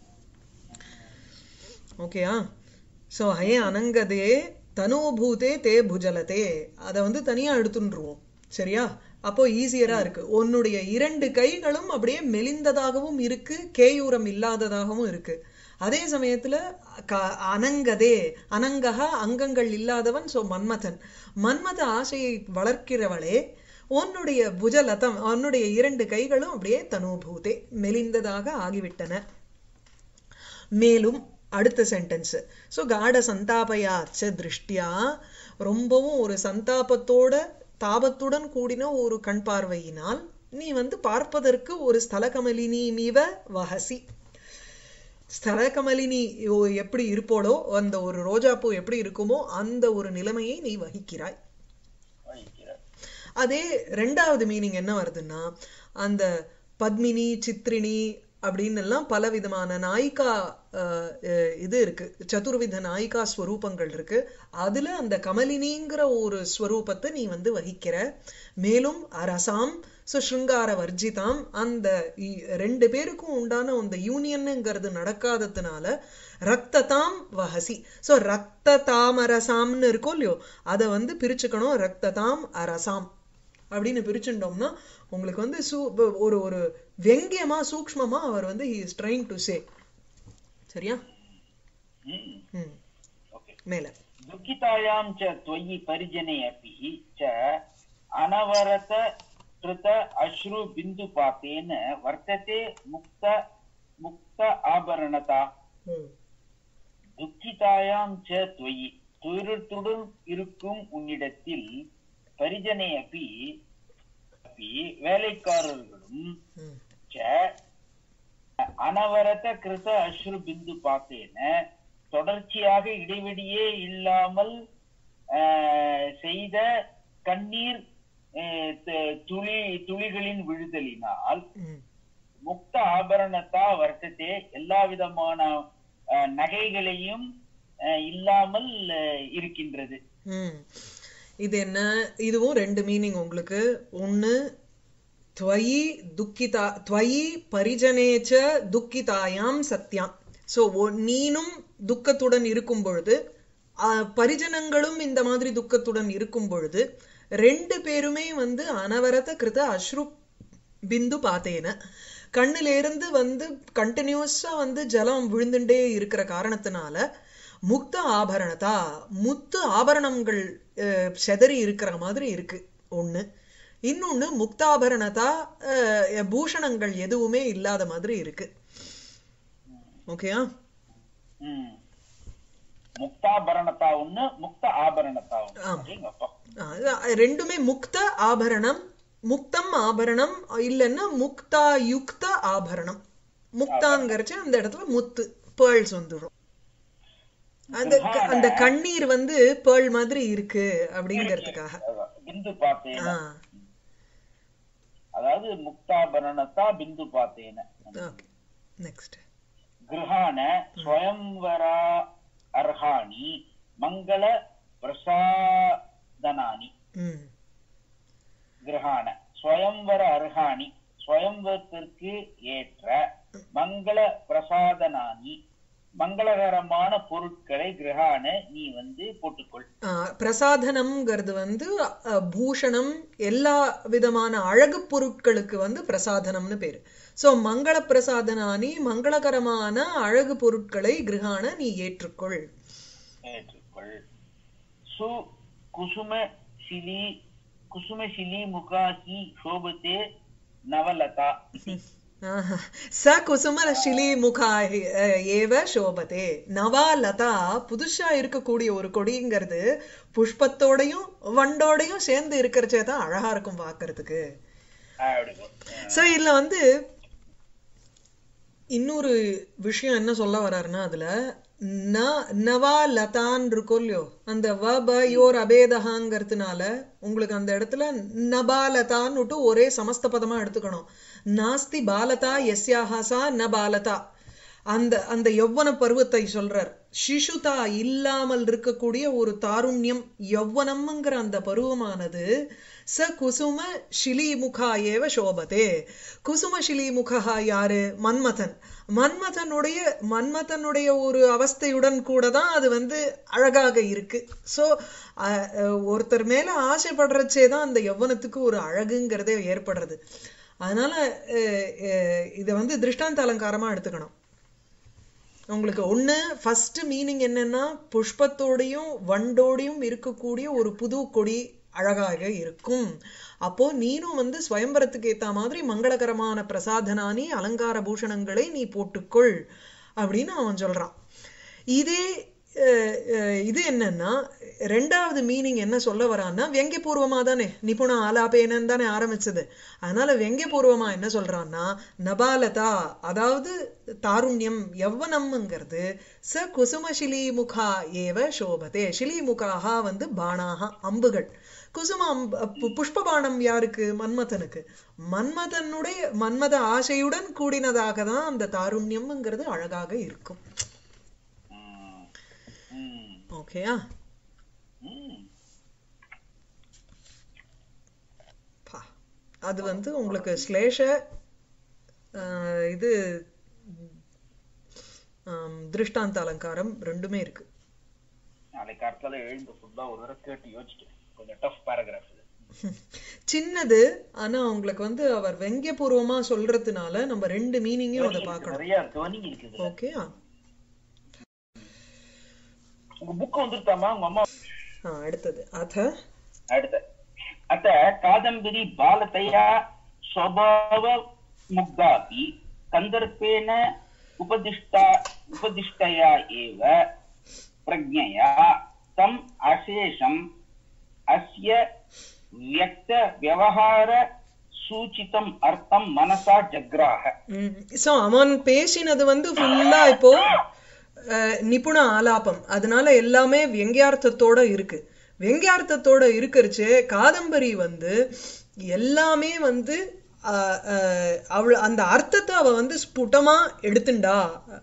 ஓகேயா சோ ஹயே அனங்கதே தனோபூதே தே புஜலதே அதை வந்து தனியா எடுத்துட்டுருவோம் சரியா அப்போ ஈஸியரா இருக்கு உன்னுடைய இரண்டு கைகளும் அப்படியே மெலிந்ததாகவும் இருக்கு கேயூரம் இல்லாததாகவும் இருக்கு அதே சமயத்துல க- அனங்கதே அனங்கஹா அங்கங்கள் இல்லாதவன் சோ மன்மதன் மன்மத ஆசையை வளர்க்கிறவளே உன்னுடைய புஜலதம் உன்னுடைய இரண்டு கைகளும் அப்படியே தனோபூதே மெலிந்ததாக ஆகிவிட்டன மேலும் அடுத்த சென்டென்ஸ் ஸோ காட சந்தாபயாச்ச திருஷ்டியா ரொம்பவும் ஒரு சந்தாபத்தோட தாபத்துடன் கூடின ஒரு கண் பார்வையினால் நீ வந்து பார்ப்பதற்கு ஒரு ஸ்தலகமலினி மீவ வஹசி ஸ்தலகமலினி ஓ- எப்படி இருப்போளோ அந்த ஒரு ரோஜாப்பூ எப்படி இருக்குமோ அந்த ஒரு நிலைமையை நீ வகிக்கிறாய் வகிக்கிறார். அதே ரெண்டாவது மீனிங் என்ன வருதுன்னா அந்த பத்மினி சித்ரினி அப்படின்னு எல்லாம் பல விதமான நாயிகா அஹ், அஹ், இது இருக்கு சதுர்வித நாயிகா ஸ்வரூபங்கள் இருக்கு அதுல அந்த கமலினிங்கிற ஒரு ஸ்வரூபத்தை நீ வந்து வகிக்கிற மேலும் அரசாம் ஸோ ஸ்ருங்கார வர்ஜிதாம் அந்த இ- ரெண்டு பேருக்கும் உண்டான அந்த யூனியனுங்கிறது நடக்காததுனால ரக்ததாம் வஹசி ஸோ ரக்த தாமரசாம்னு இருக்கும் இல்லையோ அதை வந்து பிரிச்சுக்கணும் ரக்ததாம் அரசாம் அப்படின்னு பிரிச்சுட்டோம்னா உங்களுக்கு வந்து சூ ஒரு ஒரு வெங்கியமா சூக்ஷ்மமா அவர் வந்து he is trying to say சரியா ம், ம் ஓகே மேல दुःखितायां च त्वयि परिजने अपि च अनवरत कृत अश्रु बिन्दुपातेन वर्तते मुक्त मुक्त आभरणता ம் துக்கிதாயாம் ச துவயி துயரத்துடன் இருக்கும் உன்னிடத்தில் பரிஜனை அப்பி அப்பி வேலைக்காரர்களும் ம் ச அனவரத கிருத அஸ்ரு பிந்து பார்த்தேன தொடர்ச்சியாக இடைவெளியே இல்லாமல் ஆஹ், செய்த கண்ணீர் ஆஹ், த- துளி துளிகளின் விழுதலினால் ம் முக்த ஆபரணத்தா வர்த்தத்தே எல்லா விதமான ஆஹ், நகைகளையும் ஆஹ், இல்லாமல் ஆஹ், இருக்கின்றது ம் இது என்ன இதுவும் ரெண்டு மீனிங் உங்களுக்கு ஒண்ணு துவயி துக்கிதா துவயி பரிஜனேச்ச துக்கிதாயாம் சத்யாம் ஸோ நீனும் துக்கத்துடன் இருக்கும் பொழுது ஆ, பரிஜனங்களும் இந்த மாதிரி துக்கத்துடன் இருக்கும் பொழுது ரெண்டு பேருமே வந்து அனவரத கிருத அஸ்ரு பிந்து பார்த்தேன கண்ணுல இருந்து வந்து கண்டினியூஸா வந்து ஜலம் விழுந்துட்டே இருக்கிற காரணத்தினால முக்த ஆபரணதா முத்து ஆபரணங்கள் அஹ், செதறி இருக்கிற மாதிரி இருக்கு ஒண்ணு இன்னொன்னு முக்தாபரணதா அஹ், பூஷணங்கள் எதுவுமே இல்லாத மாதிரி இருக்கு ஓகேயா ம். முக்தாபரணத்தா ஒண்ணு முக்த ஆபரணத்தா ஒண்ணு ஆமா. அப்படிங்கப்பா அஹ், ரெண்டுமே முக்த ஆபரணம் முக்தம் ஆபரணம் இல்லைன்னா முக்தா யுக்த ஆபரணம் முக்தாங்கிறச்சு அந்த இடத்துல முத்து பேர்ல்ஸ் வந்துடும் அந்த க- அந்த கண்ணீர் வந்து பேர்ல் மாதிரி இருக்கு அப்படிங்கிறதுக்காக அதான். பிந்து பார்த்தேன ஆ அதாவது முக்தாபரணத்தா பிந்து பார்த்தேன ஓகே நெக்ஸ்ட் ಗೃಹಾಣ ಸ್ವಯಂವರ ಅರ್ಹಾಣಿ ಮಂಗಳ ಪ್ರಸಾದನಾನಿ ம் கிரகாண ஸ்வயம்வர அர்ஹாணி ஸ்வயம்வரத்திற்கு ஏற்ற மங்கள பிரசாதனானி மங்களகரமான பொருட்களை கிரகாண நீ வந்து போட்டுக்கொள் ஆ, பிரசாதனம்ங்கிறது வந்து அ, பூஷணம் எல்லா விதமான அழகு பொருட்களுக்கு வந்து பிரசாதனம்னு பேரு சோ மங்கள பிரசாதனானி மங்களகரமான அழகு பொருட்களை கிரகாண நீ ஏற்றுக்கொள் ஏற்றுக்கொள் சு குசும சிலி குசும சிலி முகாஹி சோபத்தே நவலதா ஆஹா. ச குசும சிலி முகா ஏவ சோபதே நவா லதா புதுசா இருக்கக்கூடிய ஒரு கொடிங்கிறது புஷ்பத்தோடையும் வண்டோடையும் சேர்ந்து இருக்கிறச்சே தான் அழகா இருக்கும் பார்க்கிறதுக்கு அப்படி சோ இதுல வந்து இன்னொரு விஷயம் என்ன சொல்ல வர்றாருன்னா அதுல ந நவா லதான் இருக்கும் இல்லையோ அந்த வ ப யோர் அபேதகாங்கிறதுனால உங்களுக்கு அந்த இடத்துல நபாலதான்னுட்டு ஒரே சமஸ்த பதமா எடுத்துக்கணும் நாஸ்தி பாலதா எஸ்யாஹா சா ந பாலதா அந்த அந்த யௌவன பருவத்தை சொல்றார் சிசுதா இல்லாமல் இருக்கக்கூடிய ஒரு தாருண்யம் யௌவனம்ங்கிற அந்த பருவமானது ச குசும ஷிலிமுகா ஏவ சோபதே குசும ஷிலிமுகா யாரு மன்மதன் மன்மதனுடைய மன்மதனுடைய ஒரு அவஸ்தையுடன் கூட தான் அது வந்து அழகாக இருக்கு சோ ஒருத்தர் மேல ஆசைப்படுறச்சே தான் அந்த யௌவனத்துக்கு ஒரு அழகுங்கிறதே ஏற்படுறது அதனால அஹ், அஹ், இதை வந்து திருஷ்டாந்த அலங்காரமா எடுத்துக்கணும் உங்களுக்கு ஒண்ணு ஃபர்ஸ்ட் மீனிங் என்னன்னா புஷ்பத்தோடையும் வண்டோடையும் இருக்கக்கூடிய ஒரு புது கொடி அழகாக இருக்கும் அப்போ நீனும் வந்து ஸ்வயம்பரத்துக்கு ஏத்த மாதிரி மங்களகரமான பிரசாதனானி அலங்கார பூஷணங்களை நீ போட்டுக்கொள் அப்படின்னு அவன் சொல்றான் இதே அஹ், அஹ், இது என்னன்னா ரெண்டாவது மீனிங் என்ன சொல்ல வரான்னா வெங்கப்பூர்வமா தானே நிபுண ஆலாபேனன் தானே ஆரம்பிச்சது அதனால வெங்கப்பூர்வமா என்ன சொல்றான்னா நபாலதா அதாவது தாருண்யம் யவ்வனம்ங்கிறது ச குசும முகா ஏவ சோபதே ஷிலிமுகாக வந்து பாணாக அம்புகள் குசும அம்பு பு- புஷ்பபாணம் யாருக்கு மன்மதனுக்கு மன்மதனுடைய மன்மத ஆசையுடன் கூடினதாக தான் அந்த தாருண்யம்ங்கிறது அழகாக இருக்கும் ம். ம். ஓகேயா ம். பா. அது வந்து உங்களுக்கு ஸ்லேஷ ஆஹ், இது ஆம், திருஷ்டாந்த அலங்காரம் ரெண்டுமே இருக்கு நாளைக்கு காலத்துல எழுந்து ஃபுல்லா ஒரு தடவை கேட்டு யோசிச்சிட்டேன் கொஞ்சம் டஃப் பேராகிராஃப் இது சின்னது ஆனா உங்களுக்கு வந்து அவர் வெங்கியபூர்வமா சொல்றதுனால நம்ம ரெண்டு மீனிங்கையும் அதை பார்க்கணும் நிறைய துவனி இருக்குது ஓகேயா உங்க புக் வந்துருத்தாமா உங்க அம்மா ஆ, அடுத்தது அத அடுத்த அத்த காதம்பரி பாலதையா ஸ்வபாவ முக்தாபி கந்தர்ப்பேன உபதிஷ்டா உபதிஷ்டயா ஏவ பிரஜயா தம் அசேஷம் அஸ்ய வியக்த வியவஹார சூச்சிதம் அர்த்தம் மனசா ஜக்ராக சோ அவன் பேசினது வந்து ஃபுல்லா இப்போ அஹ், நிபுண ஆலாபம் அதனால எல்லாமே வெங்கியார்த்தத்தோட இருக்கு வெங்கியார்த்தத்தோட இருக்கிறச்சு காதம்பரி வந்து எல்லாமே வந்து அஹ், அஹ், அவள் அந்த அர்த்தத்தை அவ வந்து ஸ்புடமா எடுத்துண்டா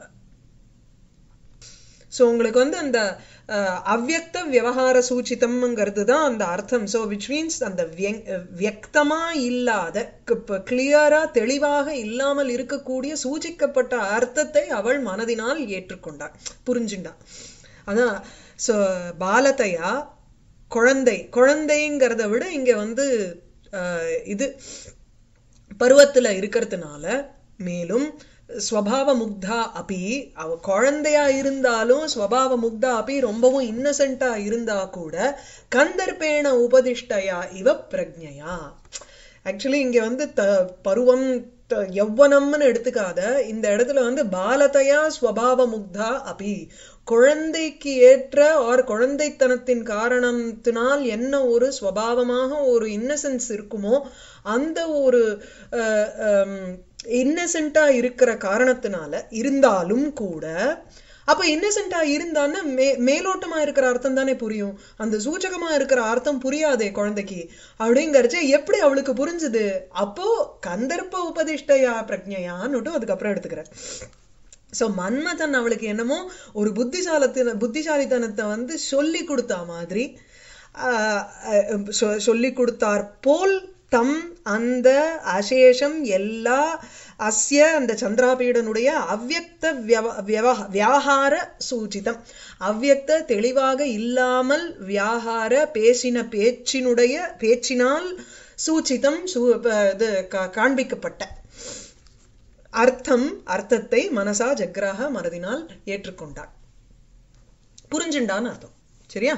சோ உங்களுக்கு வந்து அந்த அஹ், அவ்யக்த விவகார சூச்சிதம்ங்கிறது தான் அந்த அர்த்தம் சோ விச் மீன்ஸ் அந்த வியங்- வியக்தமா இல்லாத கிளியரா தெளிவாக இல்லாமல் இருக்கக்கூடிய சூச்சிக்கப்பட்ட அர்த்தத்தை அவள் மனதினால் ஏற்றுக்கொண்டாள் புரிஞ்சுண்டா அதான் சோ பாலதையா குழந்தை குழந்தைங்கிறத விட இங்க வந்து அஹ், இது பருவத்துல இருக்கிறதுனால மேலும் ஸ்வபாவ முக்தா அப்பி அவ குழந்தையா இருந்தாலும் ஸ்வபாவ முக்தா அப்பி ரொம்பவும் இன்னசென்ட்டா இருந்தா கூட கந்தர்பேண உபதிஷ்டயா இவ பிரக்ஞையா ஆக்சுவலி இங்க வந்து த பருவம் த- யௌவனம்னு எடுத்துக்காத இந்த இடத்துல வந்து பாலதையா ஸ்வபாவ முக்தா அபி குழந்தைக்கு ஏற்ற ஆர் குழந்தைத்தனத்தின் காரணத்தினால் என்ன ஒரு ஸ்வபாவமாக ஒரு இன்னசென்ஸ் இருக்குமோ அந்த ஒரு இன்னசென்ட்டா இருக்கிற காரணத்தினால இருந்தாலும் கூட அப்ப இன்னசென்ட்டா இருந்தான்னா மே மேலோட்டமா இருக்கிற அர்த்தம் தானே புரியும் அந்த சூச்சகமா இருக்கிற அர்த்தம் புரியாதே குழந்தைக்கு அப்படிங்கறச்ச எப்படி அவளுக்கு புரிஞ்சுது அப்போ கந்தர்ப்ப உபதிஷ்டயா பிரக்ஞையான்னுட்டு அதுக்கப்புறம் எடுத்துக்கிறேன் சோ மன்மதன் அவளுக்கு என்னமோ ஒரு புத்திசாலத்தின புத்திசாலித்தனத்தை வந்து சொல்லி கொடுத்தா மாதிரி ஆஹ் அஹ் சொ- சொல்லி கொடுத்தார் போல் தம் அந்த அசேஷம் எல்லா அஸ்ய அந்த சந்திராபீடனுடைய அவ்யக்த வியவ- வியவ- வியாகார சூச்சிதம் அவ்யக்த தெளிவாக இல்லாமல் வியாகார பேசின பேச்சினுடைய பேச்சினால் சூச்சிதம் சூ ப- இது கா- காண்பிக்கப்பட்ட அர்த்தம் அர்த்தத்தை மனசா ஜக்ராக மனதினால் ஏற்றுக்கொண்டாள் புரிஞ்சுண்டான்னு அர்த்தம் சரியா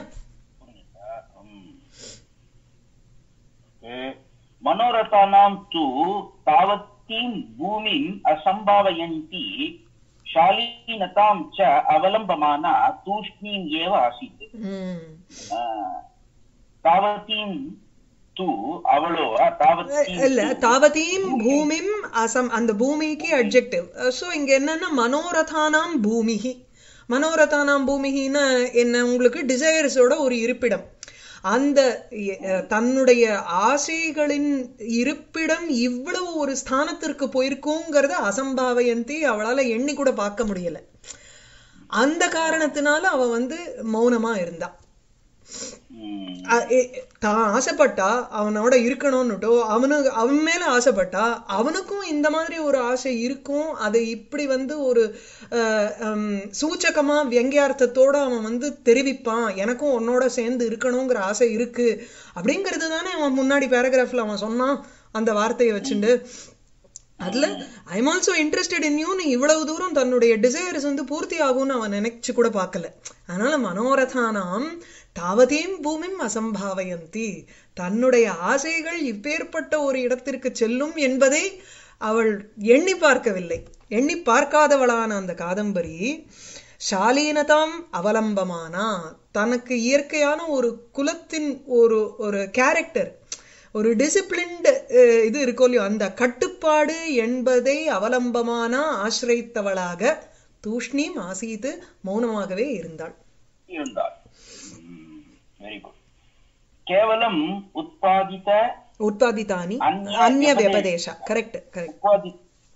मनोरथानां तु तावतीं भूमिम् असम्भावयन्ती शालीनतां च अवलम्बमाना तूष्णीम् एव आसीत् உம் आ, तावतीं तु அவளோ तावतीं இல்ல தாவதீம் பூமிம் அசம் அந்த பூமிக்கு அட்ஜெக்டிவ் சோ இங்க என்னன்னா மனோரதானாம் பூமிஹி மனோரதானாம் பூமிஹின்னா என்ன உங்களுக்கு டிசைர்ஸோட ஒரு இருப்பிடம் அந்த அஹ், தன்னுடைய ஆசைகளின் இருப்பிடம் இவ்வளவு ஒரு ஸ்தானத்திற்கு போயிருக்குங்கிறத அசம்பாவயந்தி அவளால எண்ணி கூட பார்க்க முடியல அந்த காரணத்தினால அவ வந்து மௌனமா இருந்தா ம், அ- எ- தான் ஆசைப்பட்டா அவனோட இருக்கணும்னுட்டோ அவனுக்கு அவன் மேல ஆசைப்பட்டா அவனுக்கும் இந்த மாதிரி ஒரு ஆசை இருக்கும் அதை இப்படி வந்து ஒரு அஹ், ஹம், சூச்சகமா வியங்கியார்த்தத்தோட அவன் வந்து தெரிவிப்பான் எனக்கும் உன்னோட சேர்ந்து இருக்கணுங்கிற ஆசை இருக்கு அப்படிங்கிறது தானே அவன் முன்னாடி பேராகிராஃப்ல அவன் சொன்னான் அந்த வார்த்தையை வச்சுண்டு அதுல I am also interested in யூன்னு இவ்வளவு தூரம் தன்னுடைய டிசைர்ஸ் வந்து பூர்த்தி ஆகும்னு அவன் நினைச்சு கூட பார்க்கல அதனால மனோரதானாம் தாவதீம் பூமிம் அசம்பாவயந்தி தன்னுடைய ஆசைகள் இப்பேற்பட்ட ஒரு இடத்திற்கு செல்லும் என்பதை அவள் எண்ணி பார்க்கவில்லை எண்ணி பார்க்காதவளான அந்த காதம்பரி ஷாலீனதாம் அவலம்பமானா தனக்கு இயற்கையான ஒரு குலத்தின் ஒரு ஒரு கேரக்டர் ஒரு டிசிப்ளின்டு இது இருக்கோ இல்லையோ அந்த கட்டுப்பாடு என்பதை அவலம்பமான ஆசிரித்தவளாக தூஷ்ணீம் ஆசீத்து மௌனமாகவே இருந்தாள் இருந்தாள் வெரி குட் கேவலம் உத்பாதித்த உத்பாதித்தானி அந்நிய அந்நிய வியபதேச. வியபதேச கரெக்ட் கரெக்ட் உத்பாதி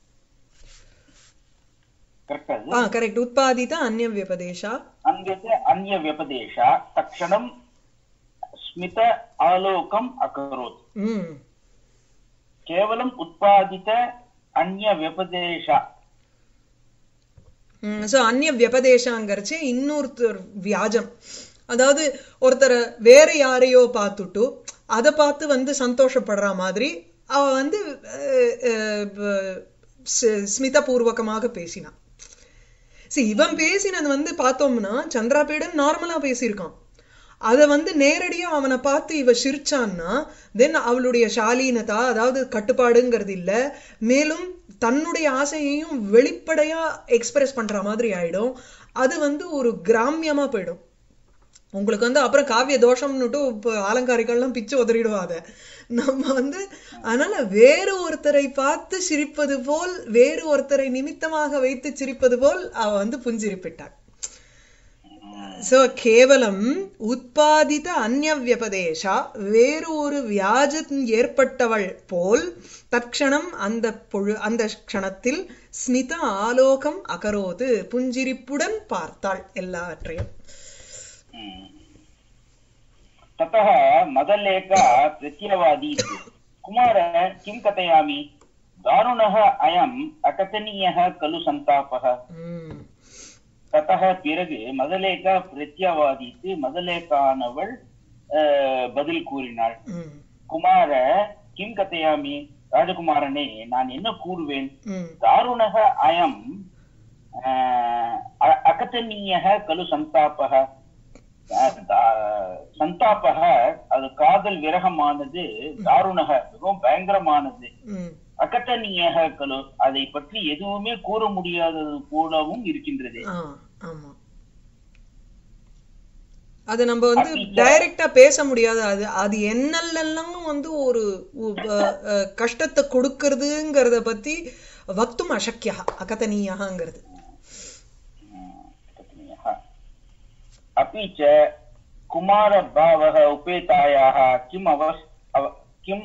correct அது? ஆ கரெக்ட் உத்பாதித்த அந்நிய வியபதேசா अन्यत् अन्यव्यपदेश तक्षणं स्मित आलोकम् अकरोत् ம் केवलम् उत्पादित अन्यव्यपदेश ஸோ அந்நிய வியபதேசாங்கிறச்சு இன்னொருத்தர் வியாஜம் அதாவது ஒருத்தரை வேற யாரையோ பார்த்துட்டு அதை பார்த்து வந்து சந்தோஷப்படுற மாதிரி அவ வந்து அஹ், அஹ், ஸ்- ஸ்மிதபூர்வகமாக பேசினான் சரி இவன் பேசினது வந்து பார்த்தோம்னா சந்திராபீடன் நார்மலா பேசியிருக்கான் அதை வந்து நேரடியா அவனை பார்த்து இவ சிரிச்சான்னா தென் அவளுடைய ஷாலீனதா அதாவது கட்டுப்பாடுங்கிறது இல்ல மேலும் தன்னுடைய ஆசையையும் வெளிப்படையா எக்ஸ்பிரஸ் பண்ற மாதிரி ஆயிடும் அது வந்து ஒரு கிராமியமா போயிடும் உங்களுக்கு வந்து அப்புறம் காவிய தோஷம்னுட்டு இப்போ அலங்காரிகள்லாம் பிச்சு உதறிடுவாத நம்ம வந்து அதனால வேறு ஒருத்தரை பார்த்து சிரிப்பது போல் வேறு ஒருத்தரை நிமித்தமாக வைத்து சிரிப்பது போல் அவ வந்து புஞ்சிரிப்பிட்டாள் சோ கேவலம் உத்பாதித அந்நியவியபதேஷா வேறு ஒரு வியாஜம் ஏற்பட்டவள் போல் தற்க்ஷணம் அந்த பொழு அந்த க்ஷணத்தில் ஸ்மித ஆலோகம் அகரோது புஞ்சிரிப்புடன் பார்த்தாள் எல்லாவற்றையும் ततः मदलेखा प्रत्यवादीत् कुमार किं कथयामि दारुणः अयम् अकथनीयः खलु सन्तापः உம் தத்தக பிறகு மதலேகா பிரத்யவாதித்து மதலேகானவள் அஹ், பதில் கூறினாள் உம் குமார கிம் கதையாமி ராஜகுமாரனே நான் என்ன கூறுவேன் ம் தாருணக அயம் ஆஹ், அ- அகதனீயः கலு சந்தாபக அஹ், தா- சந்தாபக அது காதல் விரகமானது தாருணக மிகவும் பயங்கரமானது ம் அகத்தனீயக கலு அதை பற்றி எதுவுமே கூற முடியாதது போலவும் இருக்கின்றது ஆ ஆமா அது நம்ம வந்து அப்படி டைரக்டா பேச முடியாது அது அது என்னெல்லாம் வந்து ஒரு உ- அ- அ, கஷ்டத்தை கொடுக்கறதுங்கிறத பத்தி வக்தும் அசக்கியா அகதனீயங்கிறது अकथनीयः अपि च कुमारभावः उपेतायाः किम् अवस् अव किम्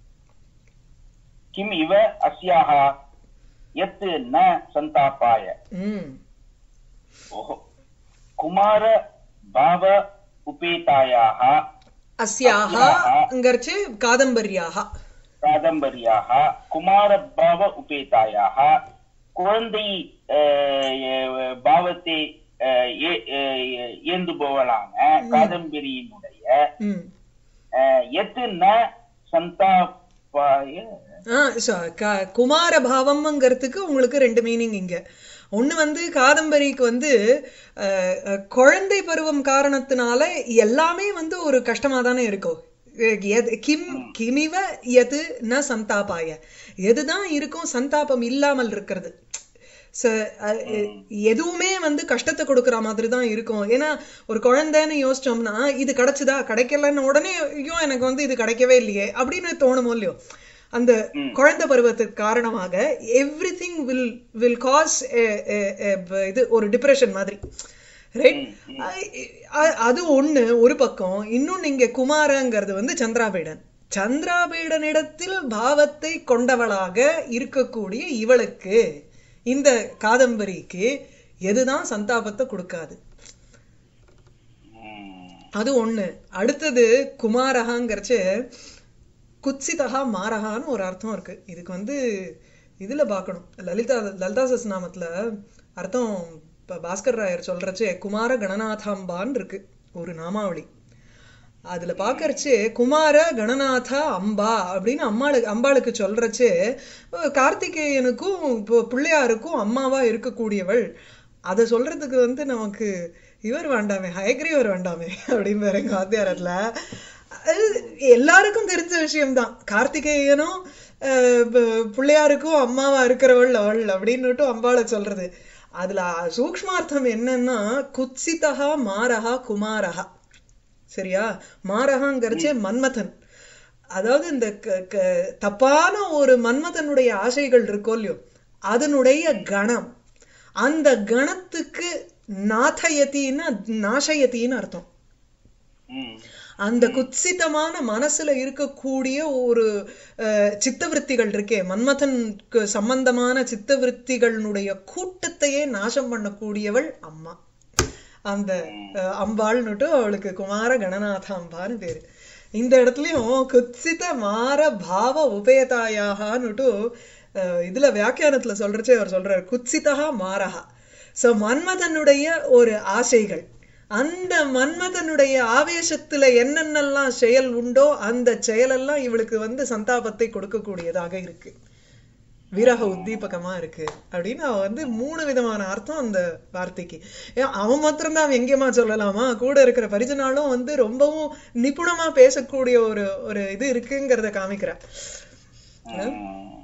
किम् इव अस्याः यत् न सन्तापाय ம் ओहो कुमारभाव उपेतायाः அஸ்யாஹங்கிறச்சு காதம்பரியாக காதம்பரியாக குமாரபாவ உபேதாயாக குழந்தை அஹ், அஹ், பாவத்தை அஹ், ஏ- அஹ், ஏந்துபவளான காதம்பரியினுடைய ம் அஹ், எத்து ந சந்தாபாய ஆ so, க- குமார பாவம்ங்கிறதுக்கு உங்களுக்கு ரெண்டு மீனிங் இங்க ஒண்ணு வந்து காதம்பரிக்கு வந்து அஹ், அஹ், குழந்தை பருவம் காரணத்தினால எல்லாமே வந்து ஒரு கஷ்டமா தானே இருக்கும் எ- எது- கிம் கிமிவ எது ந சந்தாபாய எதுதான் இருக்கும் சந்தாபம் இல்லாமல் இருக்கிறது ச- அஹ், எ- எதுவுமே வந்து கஷ்டத்தை கொடுக்கிற மாதிரி தான் இருக்கும் ஏன்னா ஒரு குழந்தைன்னு யோசிச்சோம்னா இது கிடைச்சுதா கிடைக்கலன்னு உடனே ஐயோ எனக்கு வந்து இது கிடைக்கவே இல்லையே அப்படின்னு தோணுமோ இல்லையோ அந்த குழந்தை பருவத்துக்கு காரணமாக everything will will cause இது ஒரு டிப்ரெஷன் மாதிரி ரைட் அது ஒண்ணு ஒரு பக்கம் இன்னொன்னு இங்க குமாரங்கிறது வந்து சந்திராபீடன் சந்திராபீடனிடத்தில் பாவத்தை கொண்டவளாக இருக்கக்கூடிய இவளுக்கு இந்த காதம்பரிக்கு எதுதான் சந்தாபத்தை கொடுக்காது ம், அது ஒண்ணு அடுத்தது குமாரகாங்கிறச்சு குத்சிதா மாரகான்னு ஒரு அர்த்தம் இருக்கு இதுக்கு வந்து இதுல பார்க்கணும் லலிதா லலிதா சஸ்நாமத்துல அர்த்தம் இப்ப பாஸ்கர் ராயர் சொல்றச்சு குமார கணநாதாம்பான்னு இருக்கு ஒரு நாமாவளி அதுல பாக்கறச்சு குமார கணநாத அம்பா அப்படின்னு அம்மாளுக்கு அம்பாளுக்கு சொல்றச்சு அஹ் கார்த்திகேயனுக்கும் இப்போ பிள்ளையாருக்கும் அம்மாவா இருக்கக்கூடியவள் அதை சொல்றதுக்கு வந்து நமக்கு இவர் வேண்டாமே ஹயக்ரீவர் வேண்டாமே அப்படின்னு வேற எங்க வாத்தியாரத்துல அது எல்லாருக்கும் தெரிஞ்ச விஷயம்தான் கார்த்திகேயனும் அஹ், ப- பிள்ளையாருக்கும் அம்மாவா இருக்கிறவள் அவள் அப்படின்னுட்டு அம்பாளை சொல்றது அதுல சூக்ஷ்மார்த்தம் என்னன்னா குத்சிதா மாரஹா குமாரஹா சரியா மாரகாங்கிறச்சே மன்மதன் அதாவது இந்த க- க- தப்பான ஒரு மன்மதனுடைய ஆசைகள் இருக்கோ இல்லையோ அதனுடைய கணம் அந்த கணத்துக்கு நாதயத்தின்னா நாசயத்தின்னு அர்த்தம் ம், அந்த குத்சிதமான மனசுல இருக்கக்கூடிய ஒரு அஹ், சித்தவൃத்திகள் இருக்கே மன்மதனுக்கு சம்பந்தமான சித்தவೃத்திகளுடைய கூட்டத்தையே நாசம் பண்ணக்கூடியவள் அம்மா அந்த அஹ், அம்பாள்னுட்டு அவளுக்கு குமார கணநாத அம்பான்னு பேரு இந்த இடத்துலயும் குத்சித மார பாவ உபேதாயாகனுட்டு அஹ், இதுல வியாக்கியானத்துல சொல்றச்சே அவர் சொல்றாரு குத்சிதா மாரஹா சோ மன்மதனுடைய ஒரு ஆசைகள் அந்த மன்மதனுடைய ஆவேசத்துல என்னென்னலாம் செயல் உண்டோ அந்த செயலெல்லாம் இவளுக்கு வந்து சந்தாபத்தை கொடுக்கக்கூடியதாக இருக்கு விரக உத்தீபகமா இருக்கு அப்படின்னு அவ வந்து மூணு விதமான அர்த்தம் அந்த வார்த்தைக்கு ஏன் அவன் மாத்திரம்தான் வெங்கியமா சொல்லலாமா கூட இருக்கிற பரிஜனாலும் வந்து ரொம்பவும் நிபுணமா பேசக்கூடிய ஒரு ஒரு இது இருக்குங்கிறத காமிக்கிறா ம்.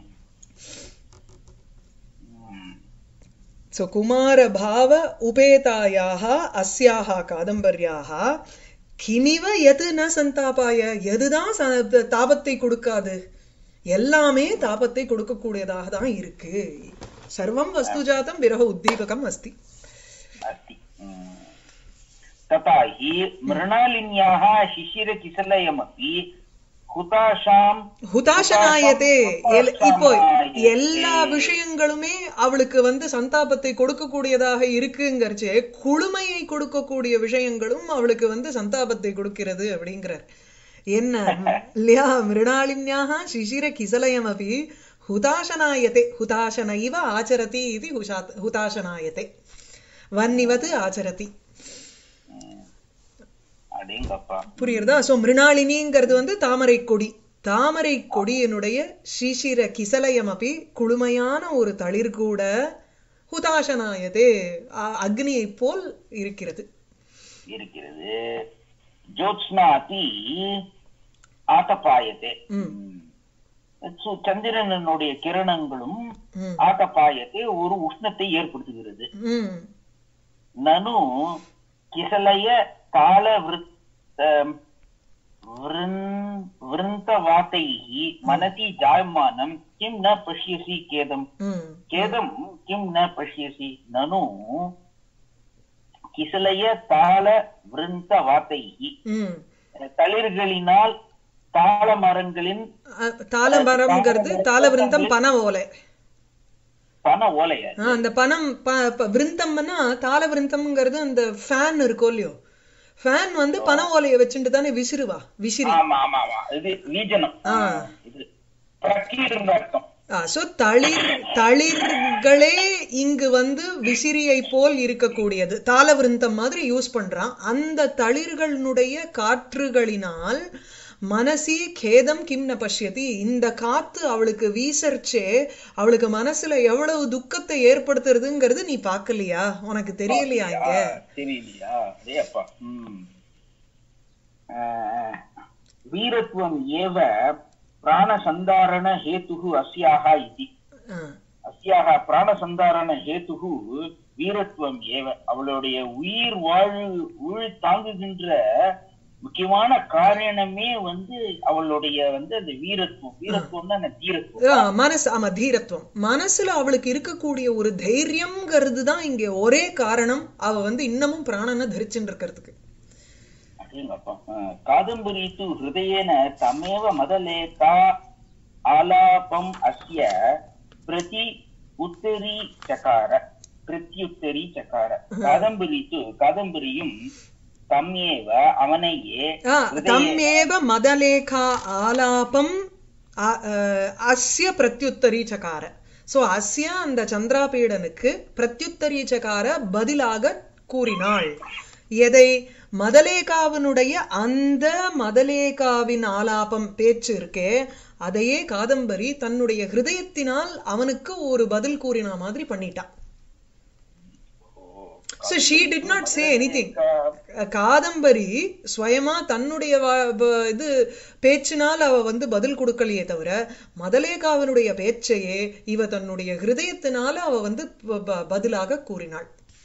ம். சோ குமார பாவ உபேதாயாக அஸ்யாக காதம்பர்யாக கிமிவ எது ந சந்தாபாய எதுதான் ச- தாபத்தை கொடுக்காது எல்லாமே தாபத்தை கொடுக்கக்கூடியதாக தான் இருக்கு சர்வம் வஸ்துஜாதம் விரக உத்தீபகம் அஸ்தி अस्ति ம். तथा हि मृणालिन्याः शिशिरकिसलयमपि हुताशाम् ஹுதாசனாயதே எல்- இப்போ ஹுதாசனாயதே. எல்லா விஷயங்களுமே அவளுக்கு வந்து சந்தாபத்தை கொடுக்கக்கூடியதாக இருக்குங்கிறச்சே குளுமையை கொடுக்கக்கூடிய விஷயங்களும் அவளுக்கு வந்து சந்தாபத்தை கொடுக்கிறது அப்படிங்கிறார் என்ன இல்லையா மிருணாளின்யாக சிசிர கிசலயம் அபி ஹுதாசனாயதே ஹுதாசன இவ ஆச்சரதி இது ஹுஷாத் ஹுதாசனாயதே வன்னிவது ஆச்சரதி அடேங்கப்பா புரியுறதா சோ மிருணாளினிங்கிறது வந்து தாமரை கொடி தாமரை கொடியினுடைய சிசிர கிசலயமபி குளுமையான ஒரு தளிர் கூட ஹுதாசனாயதே அ- அக்னியைப் போல் இருக்கிறது இருக்கிறது ஜோத்ஸ்னாதி ஆட்டப்பாயத்தே ம். சு- சந்திரனுடைய கிரணங்களும் ம். ஆட்டப்பாயத்தை ஒரு உஷ்ணத்தை ஏற்படுத்துகிறது ம் நனு கிசலய தாள விருத்த விருந்- விருந்தவாத்தைः मनसि जायमानं किं न पश्यसि खेदम् ம் खेदं किं न पश्यसि ननु கிசலய தாள விருந்த வாத்தைः ம் தளிர்களினால் தாள மரங்களின் அ- தாளமரம்ங்கிறது தாளவிருந்தம் பன ஓலை பன ஓலைய ஆ, அந்த பனம் ப- ப- விருந்தம்னா தாள விருந்தம்ங்கிறது அந்த ஃபேன் இருக்கும் இல்லையோ ஃபேன் வந்து பன ஓலையை வச்சுட்டு தானே விசிறுவா விசிறி ஆமா ஆமா ஆமா இது வீஜனம் ஆ. இது பிரக்கீர்னு அர்த்தம் சோ தளிர் தளிர்களே இங்கு வந்து விசிறியை போல் இருக்கக்கூடியது தாளவிருந்தம் மாதிரி யூஸ் பண்றான் அந்த தளிர்களுடைய காற்றுகளினால் மனசி கேதம் கிம் ந பஷ்யதி இந்த காத்து அவளுக்கு வீசர்ச்சே அவளுக்கு மனசுல எவ்வளவு துக்கத்தை ஏற்படுத்துறதுங்கிறது நீ பார்க்கலையா உனக்கு தெரியலையா இங்க தெரியலையா அதே அப்பா ம். ஆஹ், வீரத்துவம் ஏவ பிராணசந்தாரண ஹேத்துः அஸ்யாः இதி ஆ, அஸ்யாக பிராணசந்தாரண ஹேத்துः வீரத்துவம் ஏவ அவளுடைய உயிர் வாழ் உயிர் தாங்குகின்ற முக்கியமான காரணமே வந்து அவளுடைய வந்து அந்த வீரத்துவம் வீரத்துவம்னா அந்த தீரத்துவம் ஆ, மனசு ஆமா தீரத்துவம் மனசுல அவளுக்கு இருக்கக்கூடிய ஒரு தைரியம்ங்கிறது தான் இங்க ஒரே காரணம் அவ வந்து இன்னமும் பிராணனை தரிச்சுட்டு இருக்கிறதுக்கு அப்படிங்கப்பா காதம்பரி து ஹிருதயேன தமேவ மதலேகா ஆலாபம் அஸ்ய பிரதி உத்தரி சகார பிரத்யுத்தரி சகார காதம்பரி து காதம்பரியும் தம்மேவ அவனையே ஆ, ஹிருதயே- தம்மேவ மதலேகா ஆலாபம் அ- அ, அஸ்ய பிரத்யுத்தரீச்சகார சோ அஸ்ய அந்த சந்திராபீடனுக்கு பிரத்யுத்தரீச்சகார பதிலாக கூறினாள் எதை மதலேகாவினுடைய அந்த மதலேகாவின் ஆலாபம் பேச்சு இருக்கே அதையே காதம்பரி தன்னுடைய ஹிருதயத்தினால் அவனுக்கு ஒரு பதில் கூறின மாதிரி பண்ணிட்டான் So she did not say anything. Kadambari ஸ்வயமா தன்னுடைய வா- வ- இது பேச்சினால் அவ வந்து பதில் கொடுக்கலையே தவிர மதலேகாவினுடைய பேச்சையே இவ தன்னுடைய ஹிருதயத்தினால அவ வந்து ப- ப- பதிலாக கூறினாள்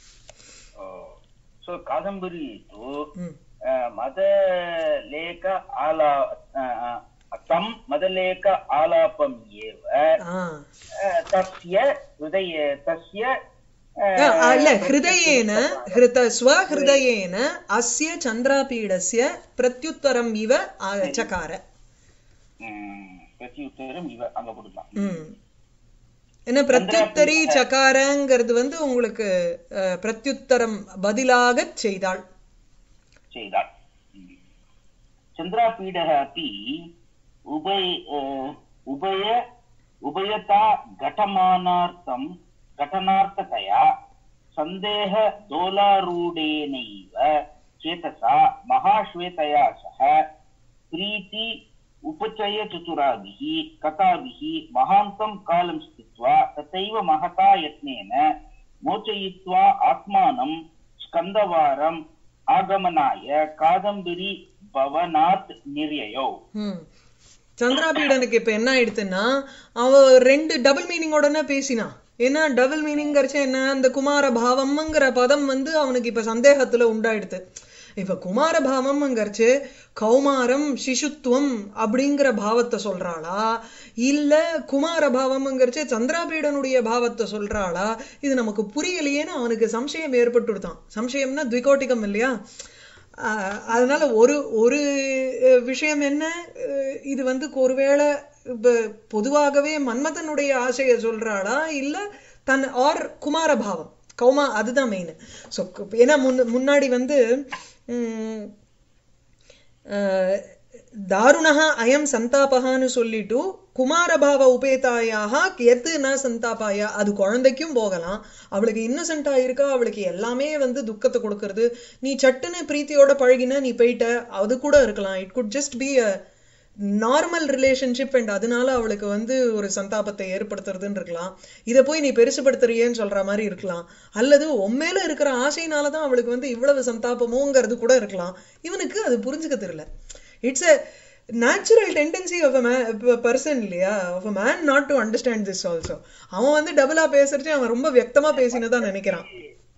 ಸೊ ಕಾದಂಬರಿ ತು ம். ಮದಲೇಖ ಆಲಾ ತಂ ಮದಲೇಖ ಆಲಾಪಂ ಏವ ஆ. ಆ, ತಸ್ಯ ಹೃದಯ ತಸ್ಯ ಆ, ஆ, இல்ல ஹிருதயேன ஹிருத ஸ்வஹிருதயேன அஸ்ய சந்திராபீடஸ்ய பிரத்யுத்தரம் இவ ஆ, சகார ம், பிரத்யுத்தரம் இவ அங்க போட்டுக்கலாம் ம் என்ன பிரத்யுத்தரி சகாரங்கிறது வந்து உங்களுக்கு அஹ், பிரத்யுத்தரம் பதிலாக செய்தாள் செய்தாள் ம். चन्द्रापीडः अपि उभय अ, उभय उभयता घटमानार्थं घटनार्थतया सन्देहदोलारूढेनैव चेतसा महाश्वेतया सह प्रीति उपचयचतुराभिः कथाभिः महान्तं कालं स्थित्वा तथैव महता यत्नेन मोचयित्वा आत्मानं स्कन्दवारम् आगमनाय कादम्बरी भवनात् निर्ययौ ம் சந்திராபீடனுக்கு இப்ப என்ன ஆயிடுத்துன்னா அவ ரெண்டு டபுள் மீனிங்கோட பேசினா என்ன டபுள் மீனிங்கிறச்ச என்ன அந்த குமார பாவம்ங்கிற பதம் வந்து அவனுக்கு இப்ப சந்தேகத்துல உண்டாயிடுது இப்ப குமார பாவம்ங்கிறச்சு கௌமாரம் சிசுத்துவம் அப்படிங்கிற பாவத்தை சொல்றாளா இல்ல குமார பாவம்ங்கிறச்சு சந்திராபீடனுடைய பாவத்தை சொல்றாளா இது நமக்கு புரியலையேன்னு அவனுக்கு சம்சயம் ஏற்பட்டுடுதான் சம்சயம்னா த்விகோட்டிகம் இல்லையா ஆஹ் அதனால ஒரு ஒரு அஹ், விஷயம் என்ன அஹ், இது வந்து ஒருவேளை இப்ப பொதுவாகவே மன்மதனுடைய ஆசையை சொல்றாளா இல்ல தன் ஆர் குமாரபாவம் கௌமா அதுதான் மெயின் ஸோ ஏன்னா முன்ன முன்னாடி வந்து உம், அஹ், தாருணः அயம் சந்தாபகான்னு சொல்லிட்டு குமாரபாவ உபேதாயாக எத்து ந சந்தாபாயா அது குழந்தைக்கும் போகலாம் அவளுக்கு இன்னசென்ட்டா இருக்கா அவளுக்கு எல்லாமே வந்து துக்கத்தை கொடுக்கறது நீ சட்டுன்னு பிரீத்தியோட பழகின நீ போயிட்ட அது கூட இருக்கலாம் it could just be a normal relationship and அதனால அவளுக்கு வந்து ஒரு சந்தாபத்தை ஏற்படுத்துறதுன்னு இருக்கலாம் இதை போய் நீ பெருசுபடுத்துறியேன்னு சொல்ற மாதிரி இருக்கலாம் அல்லது உண்மையில இருக்கிற ஆசையினால தான் அவளுக்கு வந்து இவ்வளவு சந்தாபமோங்கிறது கூட இருக்கலாம் இவனுக்கு அது புரிஞ்சுக்க தெரியல it's a natural tendency of a person இல்லையா of a man not to understand this also அவன் வந்து டபுளா பேசுறச்சு அவன் ரொம்ப வியக்தமா பேசினதா நினைக்கிறான்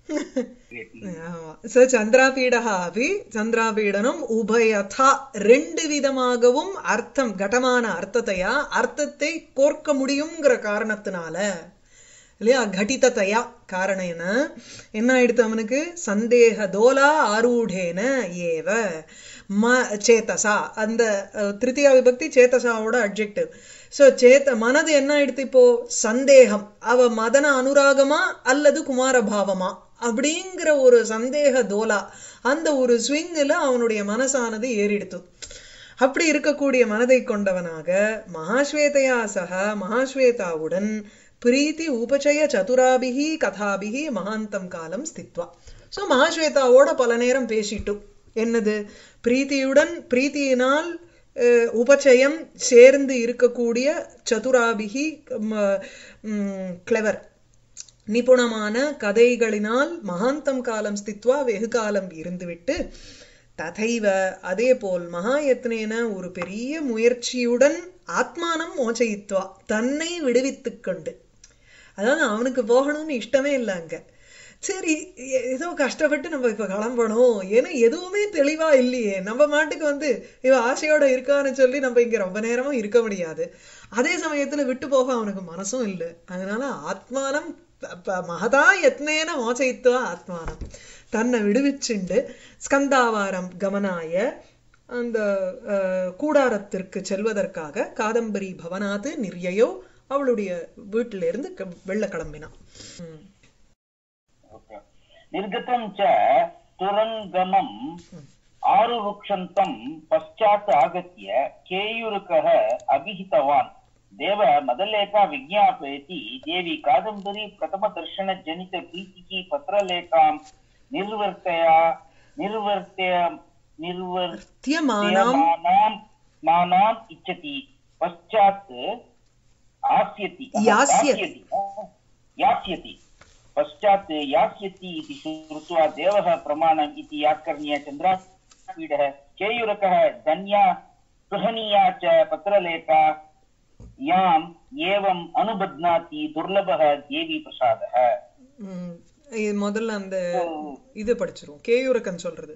ச சந்திராபீடா அபி சந்திராபீடனம் உபயதா ரெண்டு விதமாகவும் அர்த்தம் கடமான அர்த்தத்தையா அர்த்தத்தை கோர்க்க முடியுங்கிற காரணத்தினால இல்லையா கடிதத்தையா காரணேன என்ன ஆயிடுத்து அவனுக்கு சந்தேக தோலா ஆரூடேன ஏவ ம சேத்தசா அந்த அஹ், திருத்தியா விபக்தி சேத்தசாவோட அட்ஜெக்டிவ் சோ சேத்த மனது என்ன ஆயிடுத்து இப்போ சந்தேகம் அவ மதன அனுராகமா அல்லது குமார பாவமா அப்படிங்கிற ஒரு சந்தேக தோலா அந்த ஒரு ஸ்விங்கில் அவனுடைய மனசானது ஏறிடுத்து அப்படி இருக்கக்கூடிய மனதை கொண்டவனாக மகாஸ்வேதையா சக மகாஸ்வேதாவுடன் பிரீத்தி உபச்சய சதுராபிகி கதாபிகி மகாந்தம் காலம் ஸ்தித்வா சோ மகாஸ்வேதாவோட பல நேரம் பேசிட்டு என்னது பிரீத்தியுடன் பிரீத்தியினால் அஹ், உபச்சயம் சேர்ந்து இருக்கக்கூடிய சதுராபிகி கிளவர் நிபுணமான கதைகளினால் மகாந்தம் காலம் ஸ்தித்வா வெகு காலம் இருந்துவிட்டு ததைவ அதே போல் மகாயத்னேன ஒரு பெரிய முயற்சியுடன் ஆத்மானம் மோச்சயித்வா தன்னை விடுவித்துக் கொண்டு அதாவது அவனுக்கு போகணும்னு இஷ்டமே இல்லை அங்க சரி எ- ஏதோ கஷ்டப்பட்டு நம்ம இப்ப கிளம்பணும் ஏன்னா எதுவுமே தெளிவா இல்லையே நம்ம மாட்டுக்கு வந்து இவ ஆசையோட இருக்கான்னு சொல்லி நம்ம இங்க ரொம்ப நேரமும் இருக்க முடியாது அதே சமயத்துல விட்டு போக அவனுக்கு மனசும் இல்லை அதனால ஆத்மானம் ப- ப- மகதா யத்னேன மோச்சயித்வா ஆத்மானம் தன்னை விடுவிச்சுண்டு ஸ்கந்தாவாரம் கமனாய அந்த அஹ், கூடாரத்திற்கு செல்வதற்காக காதம்பரி பவனாத்து நிர்யயோ அவளுடைய வீட்டில இருந்து க- வெளில கிளம்பினான் ம். Okay. निर्गतं च तुरङ्गमम् आरुरुक्षन्तं पश्चात् आगत्य केयूरुकः अभिहितवान् देव मदलेखा विज्ञापयति देवी कादम्बरी प्रथमदर्शनजनितप्रीतिः पत्रलेखां निर्वर्तया निर्वर्त्य निर्वर् தியமானாம் मानां मानाम् इच्छति पश्चात् आस्यति यास्यति। दास्यति। यास्यति पश्चात् यास्यति इति श्रुत्वा देवः प्रमाणम् इति याकर्ण्य चन्द्रापीडः केयूरकः धन्या गृहणीया च पत्रलेखा याम् एवम् अनुबध्नाति दुर्लभः देवी प्रसादः ம். இது முதல்ல அந்த இது படிச்சிரும் கேயூரக்கன் சொல்றது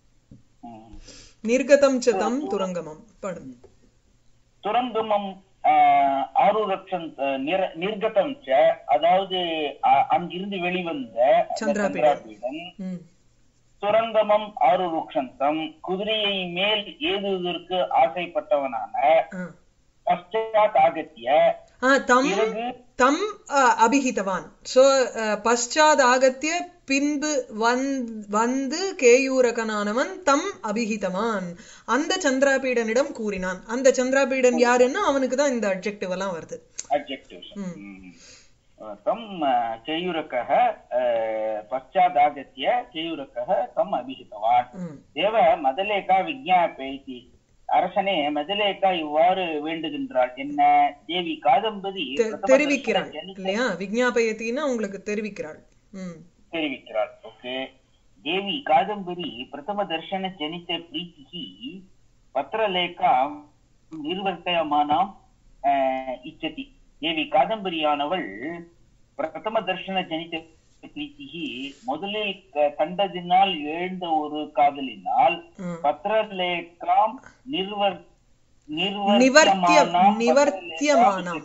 ம். நிர்கதம் ச தம் துரங்கமம் படும் துரங்கமம் ஆஹ், ஆருரக்ஷன் அஹ், நிர- நிர்கதம் ச அதாவது அ- அங்கிருந்து வெளிவந்த அந்த சந்திராபீடன். சந்திராபீடன் ம். துரங்கமம் ஆருருக்ஷந்தம் குதிரையை மேல் ஏதுவதற்கு ஆசைப்பட்டவனான ஆ. பశ్చాத் ஆகத்திய ஆ, தம் பிறகு தம் அ, அபிஹிதவான் சோ பశ్చాத் ஆகத்திய பின்பு வந்- வந்து கேயூரகனானவன் தம் அபிஹிதவான் அந்த சந்திராபீடனிடம் கூறினான் அந்த சந்திராபீடன் யாருன்னா அவனுக்கு தான் இந்த அட்ஜெக்டிவ் எல்லாம் வருது அட்ஜெக்டிவ்ஸ் தம் கேயூரக்கः பశ్చాத் ஆகத்திய கேயூரக்கः தம் அபிஹிதவான் ம். தேவ மதலேகா விஜாபேதி அரசனே மதலேகா இவ்வாறு வேண்டுகின்றாள் என்ன தேவி காதம்பதி தெ- பிரதம தெரிவிக்கிறாள் தரிசன ஜனித- இல்லையா விஜ்ஞாபயத்தின்னா உங்களுக்கு தெரிவிக்கிறாள் ம் தெரிவிக்கிறாள் ஓகே தேவி காதம்பரி பிரதம தர்ஷன ஜனித பிரீத்திகி பத்திரலேகா நிர்வர்த்தயமானாம் அஹ், இச்சதி தேவி காதம்பரியானவள் பிரதம தர்ஷன ஜனித பிரீத்திகி முதலில் க- கண்டதினால் எழுந்த ஒரு காதலினால் ம். பத்திரலேகாம் நிர்வர் நிவர்த்திய நிர்வர்த்தியமானாம் நிவர்த்தியமானாம்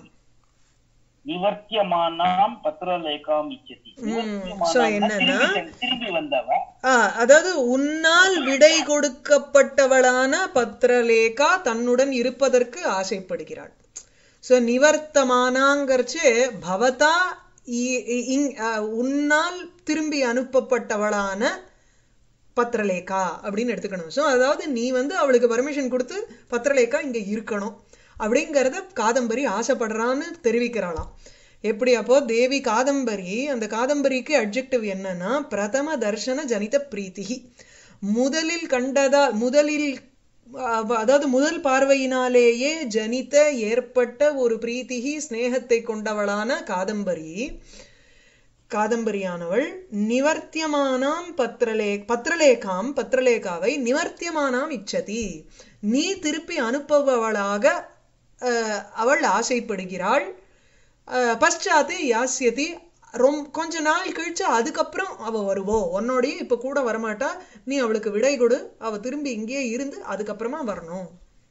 நிவர்த்தியமானாம் பத்திரலேகாம் இச்சதி ம். நிவர்த்தியமானாம்னா So என்னன்னா- திரும்பி திரும்பி வந்தவ ஆ, அதாவது உன்னால் விடை கொடுக்கப்பட்டவளான பத்ரலேகா தன்னுடன் இருப்பதற்கு ஆசைப்படுகிறாள் சோ நிவர்த்தமானாங்கர்ச்சு பவதா இ- இ- இங்- ஆ, உன்னால் திரும்பி அனுப்பப்பட்டவளான பத்ரலேகா அப்படின்னு எடுத்துக்கணும் சோ அதாவது நீ வந்து அவளுக்கு பர்மிஷன் கொடுத்து பத்ரலேகா இங்க இருக்கணும் அப்படிங்கறத காதம்பரி ஆசைப்படுறான்னு தெரிவிக்கிறாளாம் எப்படி அப்போ தேவி காதம்பரி அந்த காதம்பரிக்கு அட்ஜெக்டிவ் என்னன்னா பிரதம தர்ஷன ஜனித பிரீத்திகி முதலில் கண்டதா முதலில் அஹ் அதாவது முதல் பார்வையினாலேயே ஜனித்த ஏற்பட்ட ஒரு பிரீத்திகி ஸ்நேகத்தை கொண்டவளான காதம்பரி காதம்பரியானவள் நிவர்த்தியமானாம் பத்ரலே பத்ரலேகாம் பத்ரலேகாவை நிவர்த்தியமானாம் இச்சதி நீ திருப்பி அனுப்புபவளாக அஹ், அவள் ஆசைப்படுகிறாள் அஹ், பశ్చాத்து யாஸ்யதி ரொம் கொஞ்ச நாள் கழிச்சு அதுக்கப்புறம் அவ வருவோ உன்னோடய இப்ப கூட வரமாட்டா நீ அவளுக்கு விடை கொடு அவ திரும்பி இங்கேயே இருந்து அதுக்கப்புறமா வரணும்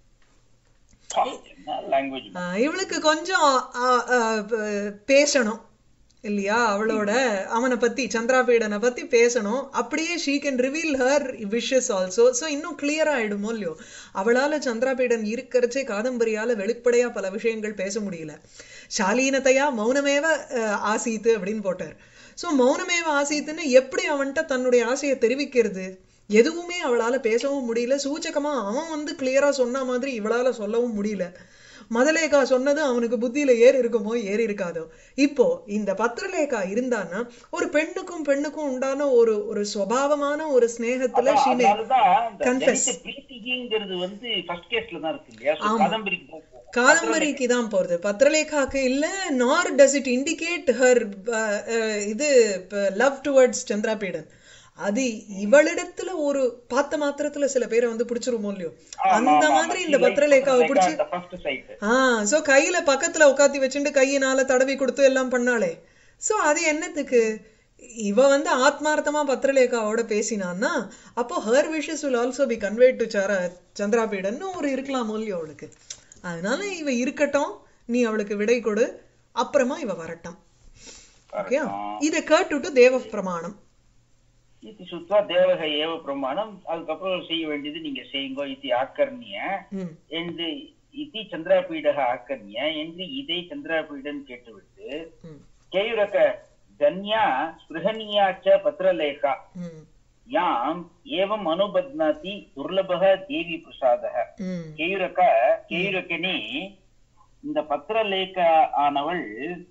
என்ன லாங்குவேஜ் ஆஹ் இவளுக்கு கொஞ்சம் ஆஹ் ஆஹ் ப- பேசணும் இல்லையா அவளோட அவனை பத்தி சந்திராபீடனை பத்தி பேசணும் அப்படியே she can reveal her wishes also so இன்னும் கிளியர் ஆயிடுமோ இல்லையோ அவளால சந்திராபீடன் இருக்கிறச்சே காதம்பரியால வெளிப்படையா பல விஷயங்கள் பேச முடியல ஷாலீனத்தையா மௌனமேவ ஆஹ், ஆசீத்து அப்படின்னு போட்டார் ஸோ மௌனமேவ ஆசீத்துன்னு எப்படி அவன்கிட்ட தன்னுடைய ஆசையை தெரிவிக்கிறது எதுவுமே அவளால பேசவும் முடியல சூச்சகமா அவன் வந்து கிளியரா சொன்ன மாதிரி இவளால சொல்லவும் முடியல மதலேகா சொன்னது அவனுக்கு புத்தியில ஏறி இருக்குமோ ஏறி இருக்காதோ இப்போ இந்த பத்திரலேகா இருந்தான்னா ஒரு பெண்ணுக்கும் பெண்ணுக்கும் உண்டான ஒரு ஒரு சுவாவமான ஒரு ஸ்நேகத்துல ஷீமே அதனாலதான் இந்த Confess. ஜனித பிரீத்திகிங்கிறது வந்து ஃபர்ஸ்ட் கேஸ்ல தான் இருக்கு இல்லையா So, ஆமா. காதம்பரிக்கு போகும் காதம்பரிக்கு தான் போறது பத்திரலேகாக்கு இல்ல nor does it indicate her இது லவ் டுவர்ட்ஸ் சந்திராபீடன் அது இவளிடத்துல ஒரு பார்த்த மாத்திரத்துல சில பேரை வந்து பிடிச்சிருமோ இல்லையோ அந்த மாதிரி இந்த பத்திரலேகாவை பிடிச்சி ஃபர்ஸ்ட் சைட் ஆ சோ கையில பக்கத்துல உட்காத்தி வச்சுட்டு கையினால தடவி கொடுத்து எல்லாம் பண்ணாளே சோ அது என்னத்துக்கு இவ வந்து ஆத்மார்த்தமா பத்திரலேகாவோட பேசினான்னா அப்போ her wishes will also be conveyed to சர சந்திராபீடன்னு ஒரு இருக்கலாம் இல்லையோ அவளுக்கு அதனால இவ இருக்கட்டும் நீ அவளுக்கு விடை கொடு அப்புறமா இவ வரட்டும் ஓகே இதை கேட்டுட்டு தேவ பிரமாணம் இது சுத்தா தேவக ஏவ பிரமாணம் அதுக்கப்புறம் செய்ய வேண்டியது நீங்க செய்யுங்க இது ஆக்கர்ணிய ம் என்று இதி சந்திராபீடக ஆக்கர்ணிய என்று இதை சந்திராபீடன் கேட்டுவிட்டு ம் கேயுரக தன்யா ஸ்பிருகனியா ச பத்ரலேகா ம் யாம் ஏவம் அனுபத்னாதி துர்லபக தேவி பிரசாதக ம் கேயுரக கேயுரக்கனே இந்த பத்திரலேக ஆனவள்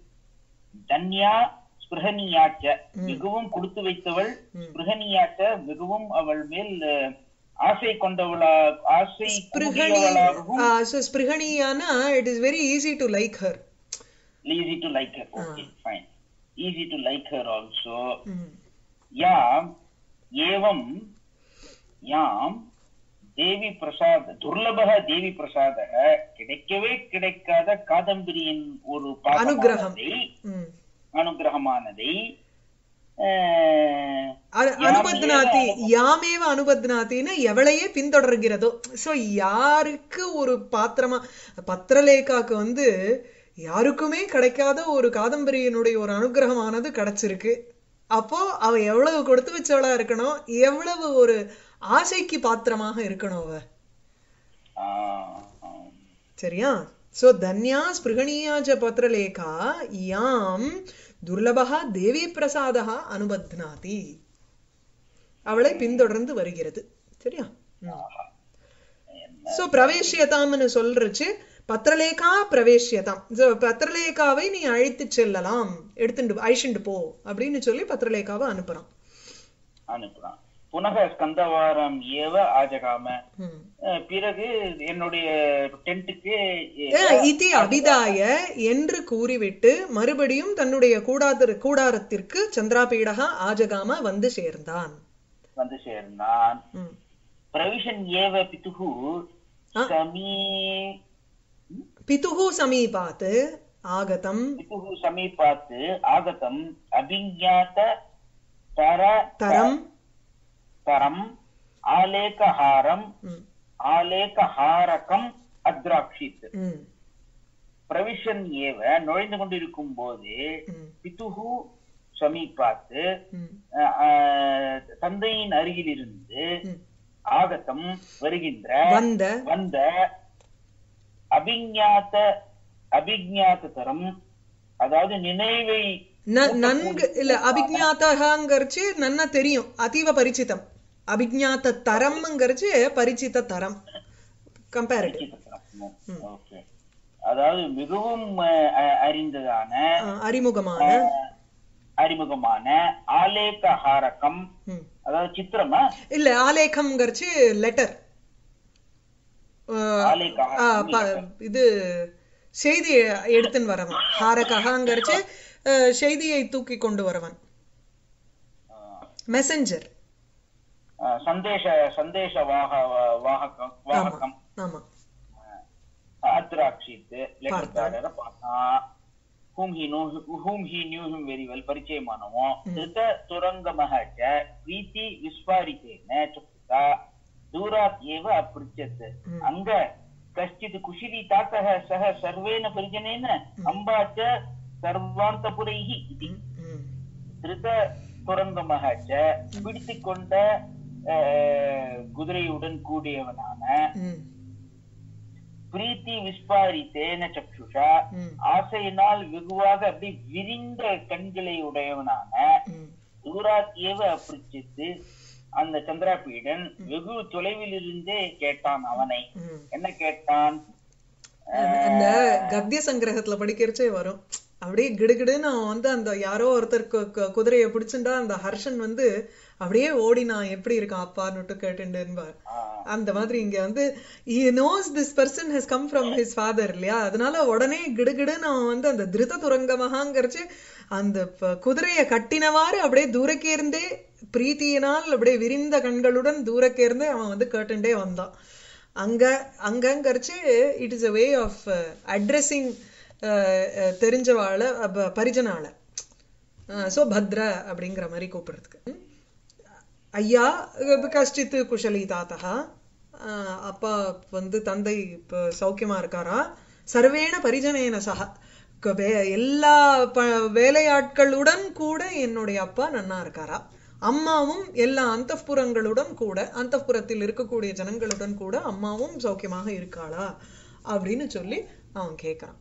தன்யா ஸ்பிருகனியாச்ச மிகவும் கொடுத்து வைத்தவள் ஸ்பிருகனியாச்ச மிகவும் அவள் மேல் அஹ், ஆசை கொண்டவளா ஆசை ஸ்பிருகணி கூடியவளாகவும் ஸோ ஸ்பிருகணியானா it is very easy to like her easy to like her okay fine easy to like her also ம் யாம் ஏவம் யாம் தேவி பிரசாத் துர்லபக தேவி பிரசாதக கிடைக்கவே கிடைக்காத காதம்பரியின் ஒரு அனுக்கிரகம். பாகமானதை ம் அனுகிரகமானதை ஆஹ், அ- அனுபத்னாதி யாமேவ அனுபத்னாத்தின்னு எவளையே பின்தொடர்கிறதோ சோ யாருக்கு ஒரு பாத்திரமா பத்திரலேகாக்கு வந்து யாருக்குமே கிடைக்காத ஒரு காதம்பரியனுடைய ஒரு அனுகிரகமானது கிடைச்சிருக்கு அப்போ அவ எவ்வளவு கொடுத்து வச்சவளா இருக்கணும் எவ்வளவு ஒரு ஆசைக்கு பாத்திரமாக இருக்கணும் அவ ஆஹ், ஆஹ், சரியா சோ தன்யா ஸ்பிருகணீயா ச பத்ரலேகா யாம் துர்லபா தேவி பிரசாதா அனுபத்னாதி அவளை பின்தொடர்ந்து வருகிறது சரியா சோ பிரவேசியதாம்னு சொல்றச்சு பத்திரலேகா பிரவேசியதாம் So, பத்திரலேகாவை நீ அழைத்து செல்லலாம் எடுத்துட்டு அழிச்சுண்டு போ அப்படின்னு சொல்லி பத்திரலேகாவை அனுப்புறான் அனுப்புறான் புனக ஸ்கந்தவாரம் ஏவ ஆஜகாம ம். அஹ், பிறகு என்னுடைய டென்ட்டுக்கு அஹ், இதி அபிதாய என்று கூறிவிட்டு மறுபடியும் தன்னுடைய கூடாத கூடாரத்திற்கு சந்திராபீடகா ஆஜகாம வந்து சேர்ந்தான் வந்து சேர்ந்தான் ம். பிரவிஷன் ஏவ பிதுகு சமீ பிதுகு சமீபாத் ஆகதம் பிதுகு சமீபாத் ஆகதம் அபிஞாத தர தரம் தரம் ஆலேகஹாரம் ம், ஆலேகஹாரகம் அத்ராக்ஷித் ம், பிரவிஷன் ஏவ நுழைந்து கொண்டிருக்கும் போது ம், பிதுகு சமீபாத்து ம், அஹ், அஹ், தந்தையின் அருகிலிருந்து ம். ஆகத்தம் வருகின்ற வந்த வந்த அபிஞாத அபிஞாத தரம் அதாவது நினைவை ந- நன்கு இல்ல அபிஜாத்தகாங்கிறச்சு நன்னா தெரியும் அதீவ பரிச்சிதம் அபிஜாத்த தரம்ங்கிறச்சு பரிச்சித தரம் கம்பேரிட்டிவ் ஓகே அதாவது மிகவும் அஹ், அஹ், அறிந்ததான அறிமுகமான அஹ், அறிமுகமான ஆலேகஹாரகம் ம். அதாவது சித்திரமா இல்ல ஆலேகம்ங்கிறச்சு லெட்டர் ஆலேகா ஆ, ப- இது செய்தி எடுத்துன்னு வரவன் ஹாரகஹாங்கிறச்சு அஹ், செய்தியை தூக்கி கொண்டு வரவன் மெசஞ்சர் சந்தேஷ சந்தேஷ வாக வாககம் ஆமா வாககம் ஆமா ஆத்ராட்சித்து லெட்டர் பார்த்தான் whom he knew whom he knew him very well ಪರಿಚಯಮಾನವೋ ಧೃತ ತುರಂಗಮಃ ಚ ಪ್ರೀತಿ ವಿಸ್ಫಾರಿತೇನ ಚಕ್ಷುಷಾ ದೂರಾತ್ ಏವ ಅಪೃಚ್ಯತ್ ಅಂಗ ಕಶ್ಚಿತ್ ಕುಶಿಲಿ ತಾತಃ ಸಹ ಸರ್ವೇನ ಪರಿಜನೇನ ಅಂಬಾ ಚ ಸರ್ವಾಂತಪುರೈಃ ಇತಿ ம், திருத துரங்கமாக பிடித்துக் கொண்ட அஹ், குதிரையுடன் கூடியவனான ம், பிரீத்தி விஸ்பாரித்தேன சக்ஷுஷா ம், ஆசையினால் வெகுவாக அப்படி விரிந்த கண்களை உடையவனான ம். தூராத் ஏவ அப்பிரிச்சித்து அந்த சந்திராபீடன் வெகு தொலைவில் இருந்தே கேட்டான் அவனை ம். என்ன கேட்டான் அந்த கத்திய சங்கிரகத்துல படிக்கிறச்சே வரும் அப்படியே கிடுகிடுன்னு அவன் வந்து அந்த யாரோ ஒருத்தர் கு- கு- குதிரையை பிடிச்சுண்டா அந்த ஹர்ஷன் வந்து அப்படியே ஓடி நான் எப்படி இருக்கான் அப்பான்னுட்டு கேட்டுண்டுன்பார் ஆஹ், அந்த மாதிரி இங்க வந்து he knows this person has come from his father இல்லையா அதனால உடனே கிடுகிடுன்னு அவன் வந்து அந்த திருத துரங்கமகாங்கிறச்சு அந்த ப- குதிரையை கட்டினவாறு அப்படியே தூரக்கேர்ந்தே பிரீத்தியினால் அப்படியே விரிந்த கண்களுடன் தூரக்கேர்ந்தே அவன் வந்து கேட்டுண்டே வந்தான் அங்க அங்கங்கரிச்சு it is a way of addressing தெரிஞ்சவாள அப்ப பரிஜனால சோ பத்ர அப்படிங்கிற மாதிரி கூப்பிடுறதுக்கு ம். ஐயா அஹ் கஷ்டித்து குஷலி தாத்தா அஹ் அப்பா வந்து தந்தை இப்போ சௌக்கியமா இருக்காரா சர்வேண பரிஜனேன சக க- வே- எல்லா ப வேலையாட்களுடன் கூட என்னுடைய அப்பா நன்னா இருக்காரா அம்மாவும் எல்லா அந்தப்புறங்களுடன் கூட அந்தப்புறத்தில் இருக்கக்கூடிய ஜனங்களுடன் கூட அம்மாவும் சௌக்கியமாக இருக்காளா அப்படின்னு சொல்லி அவன் கேட்கறான்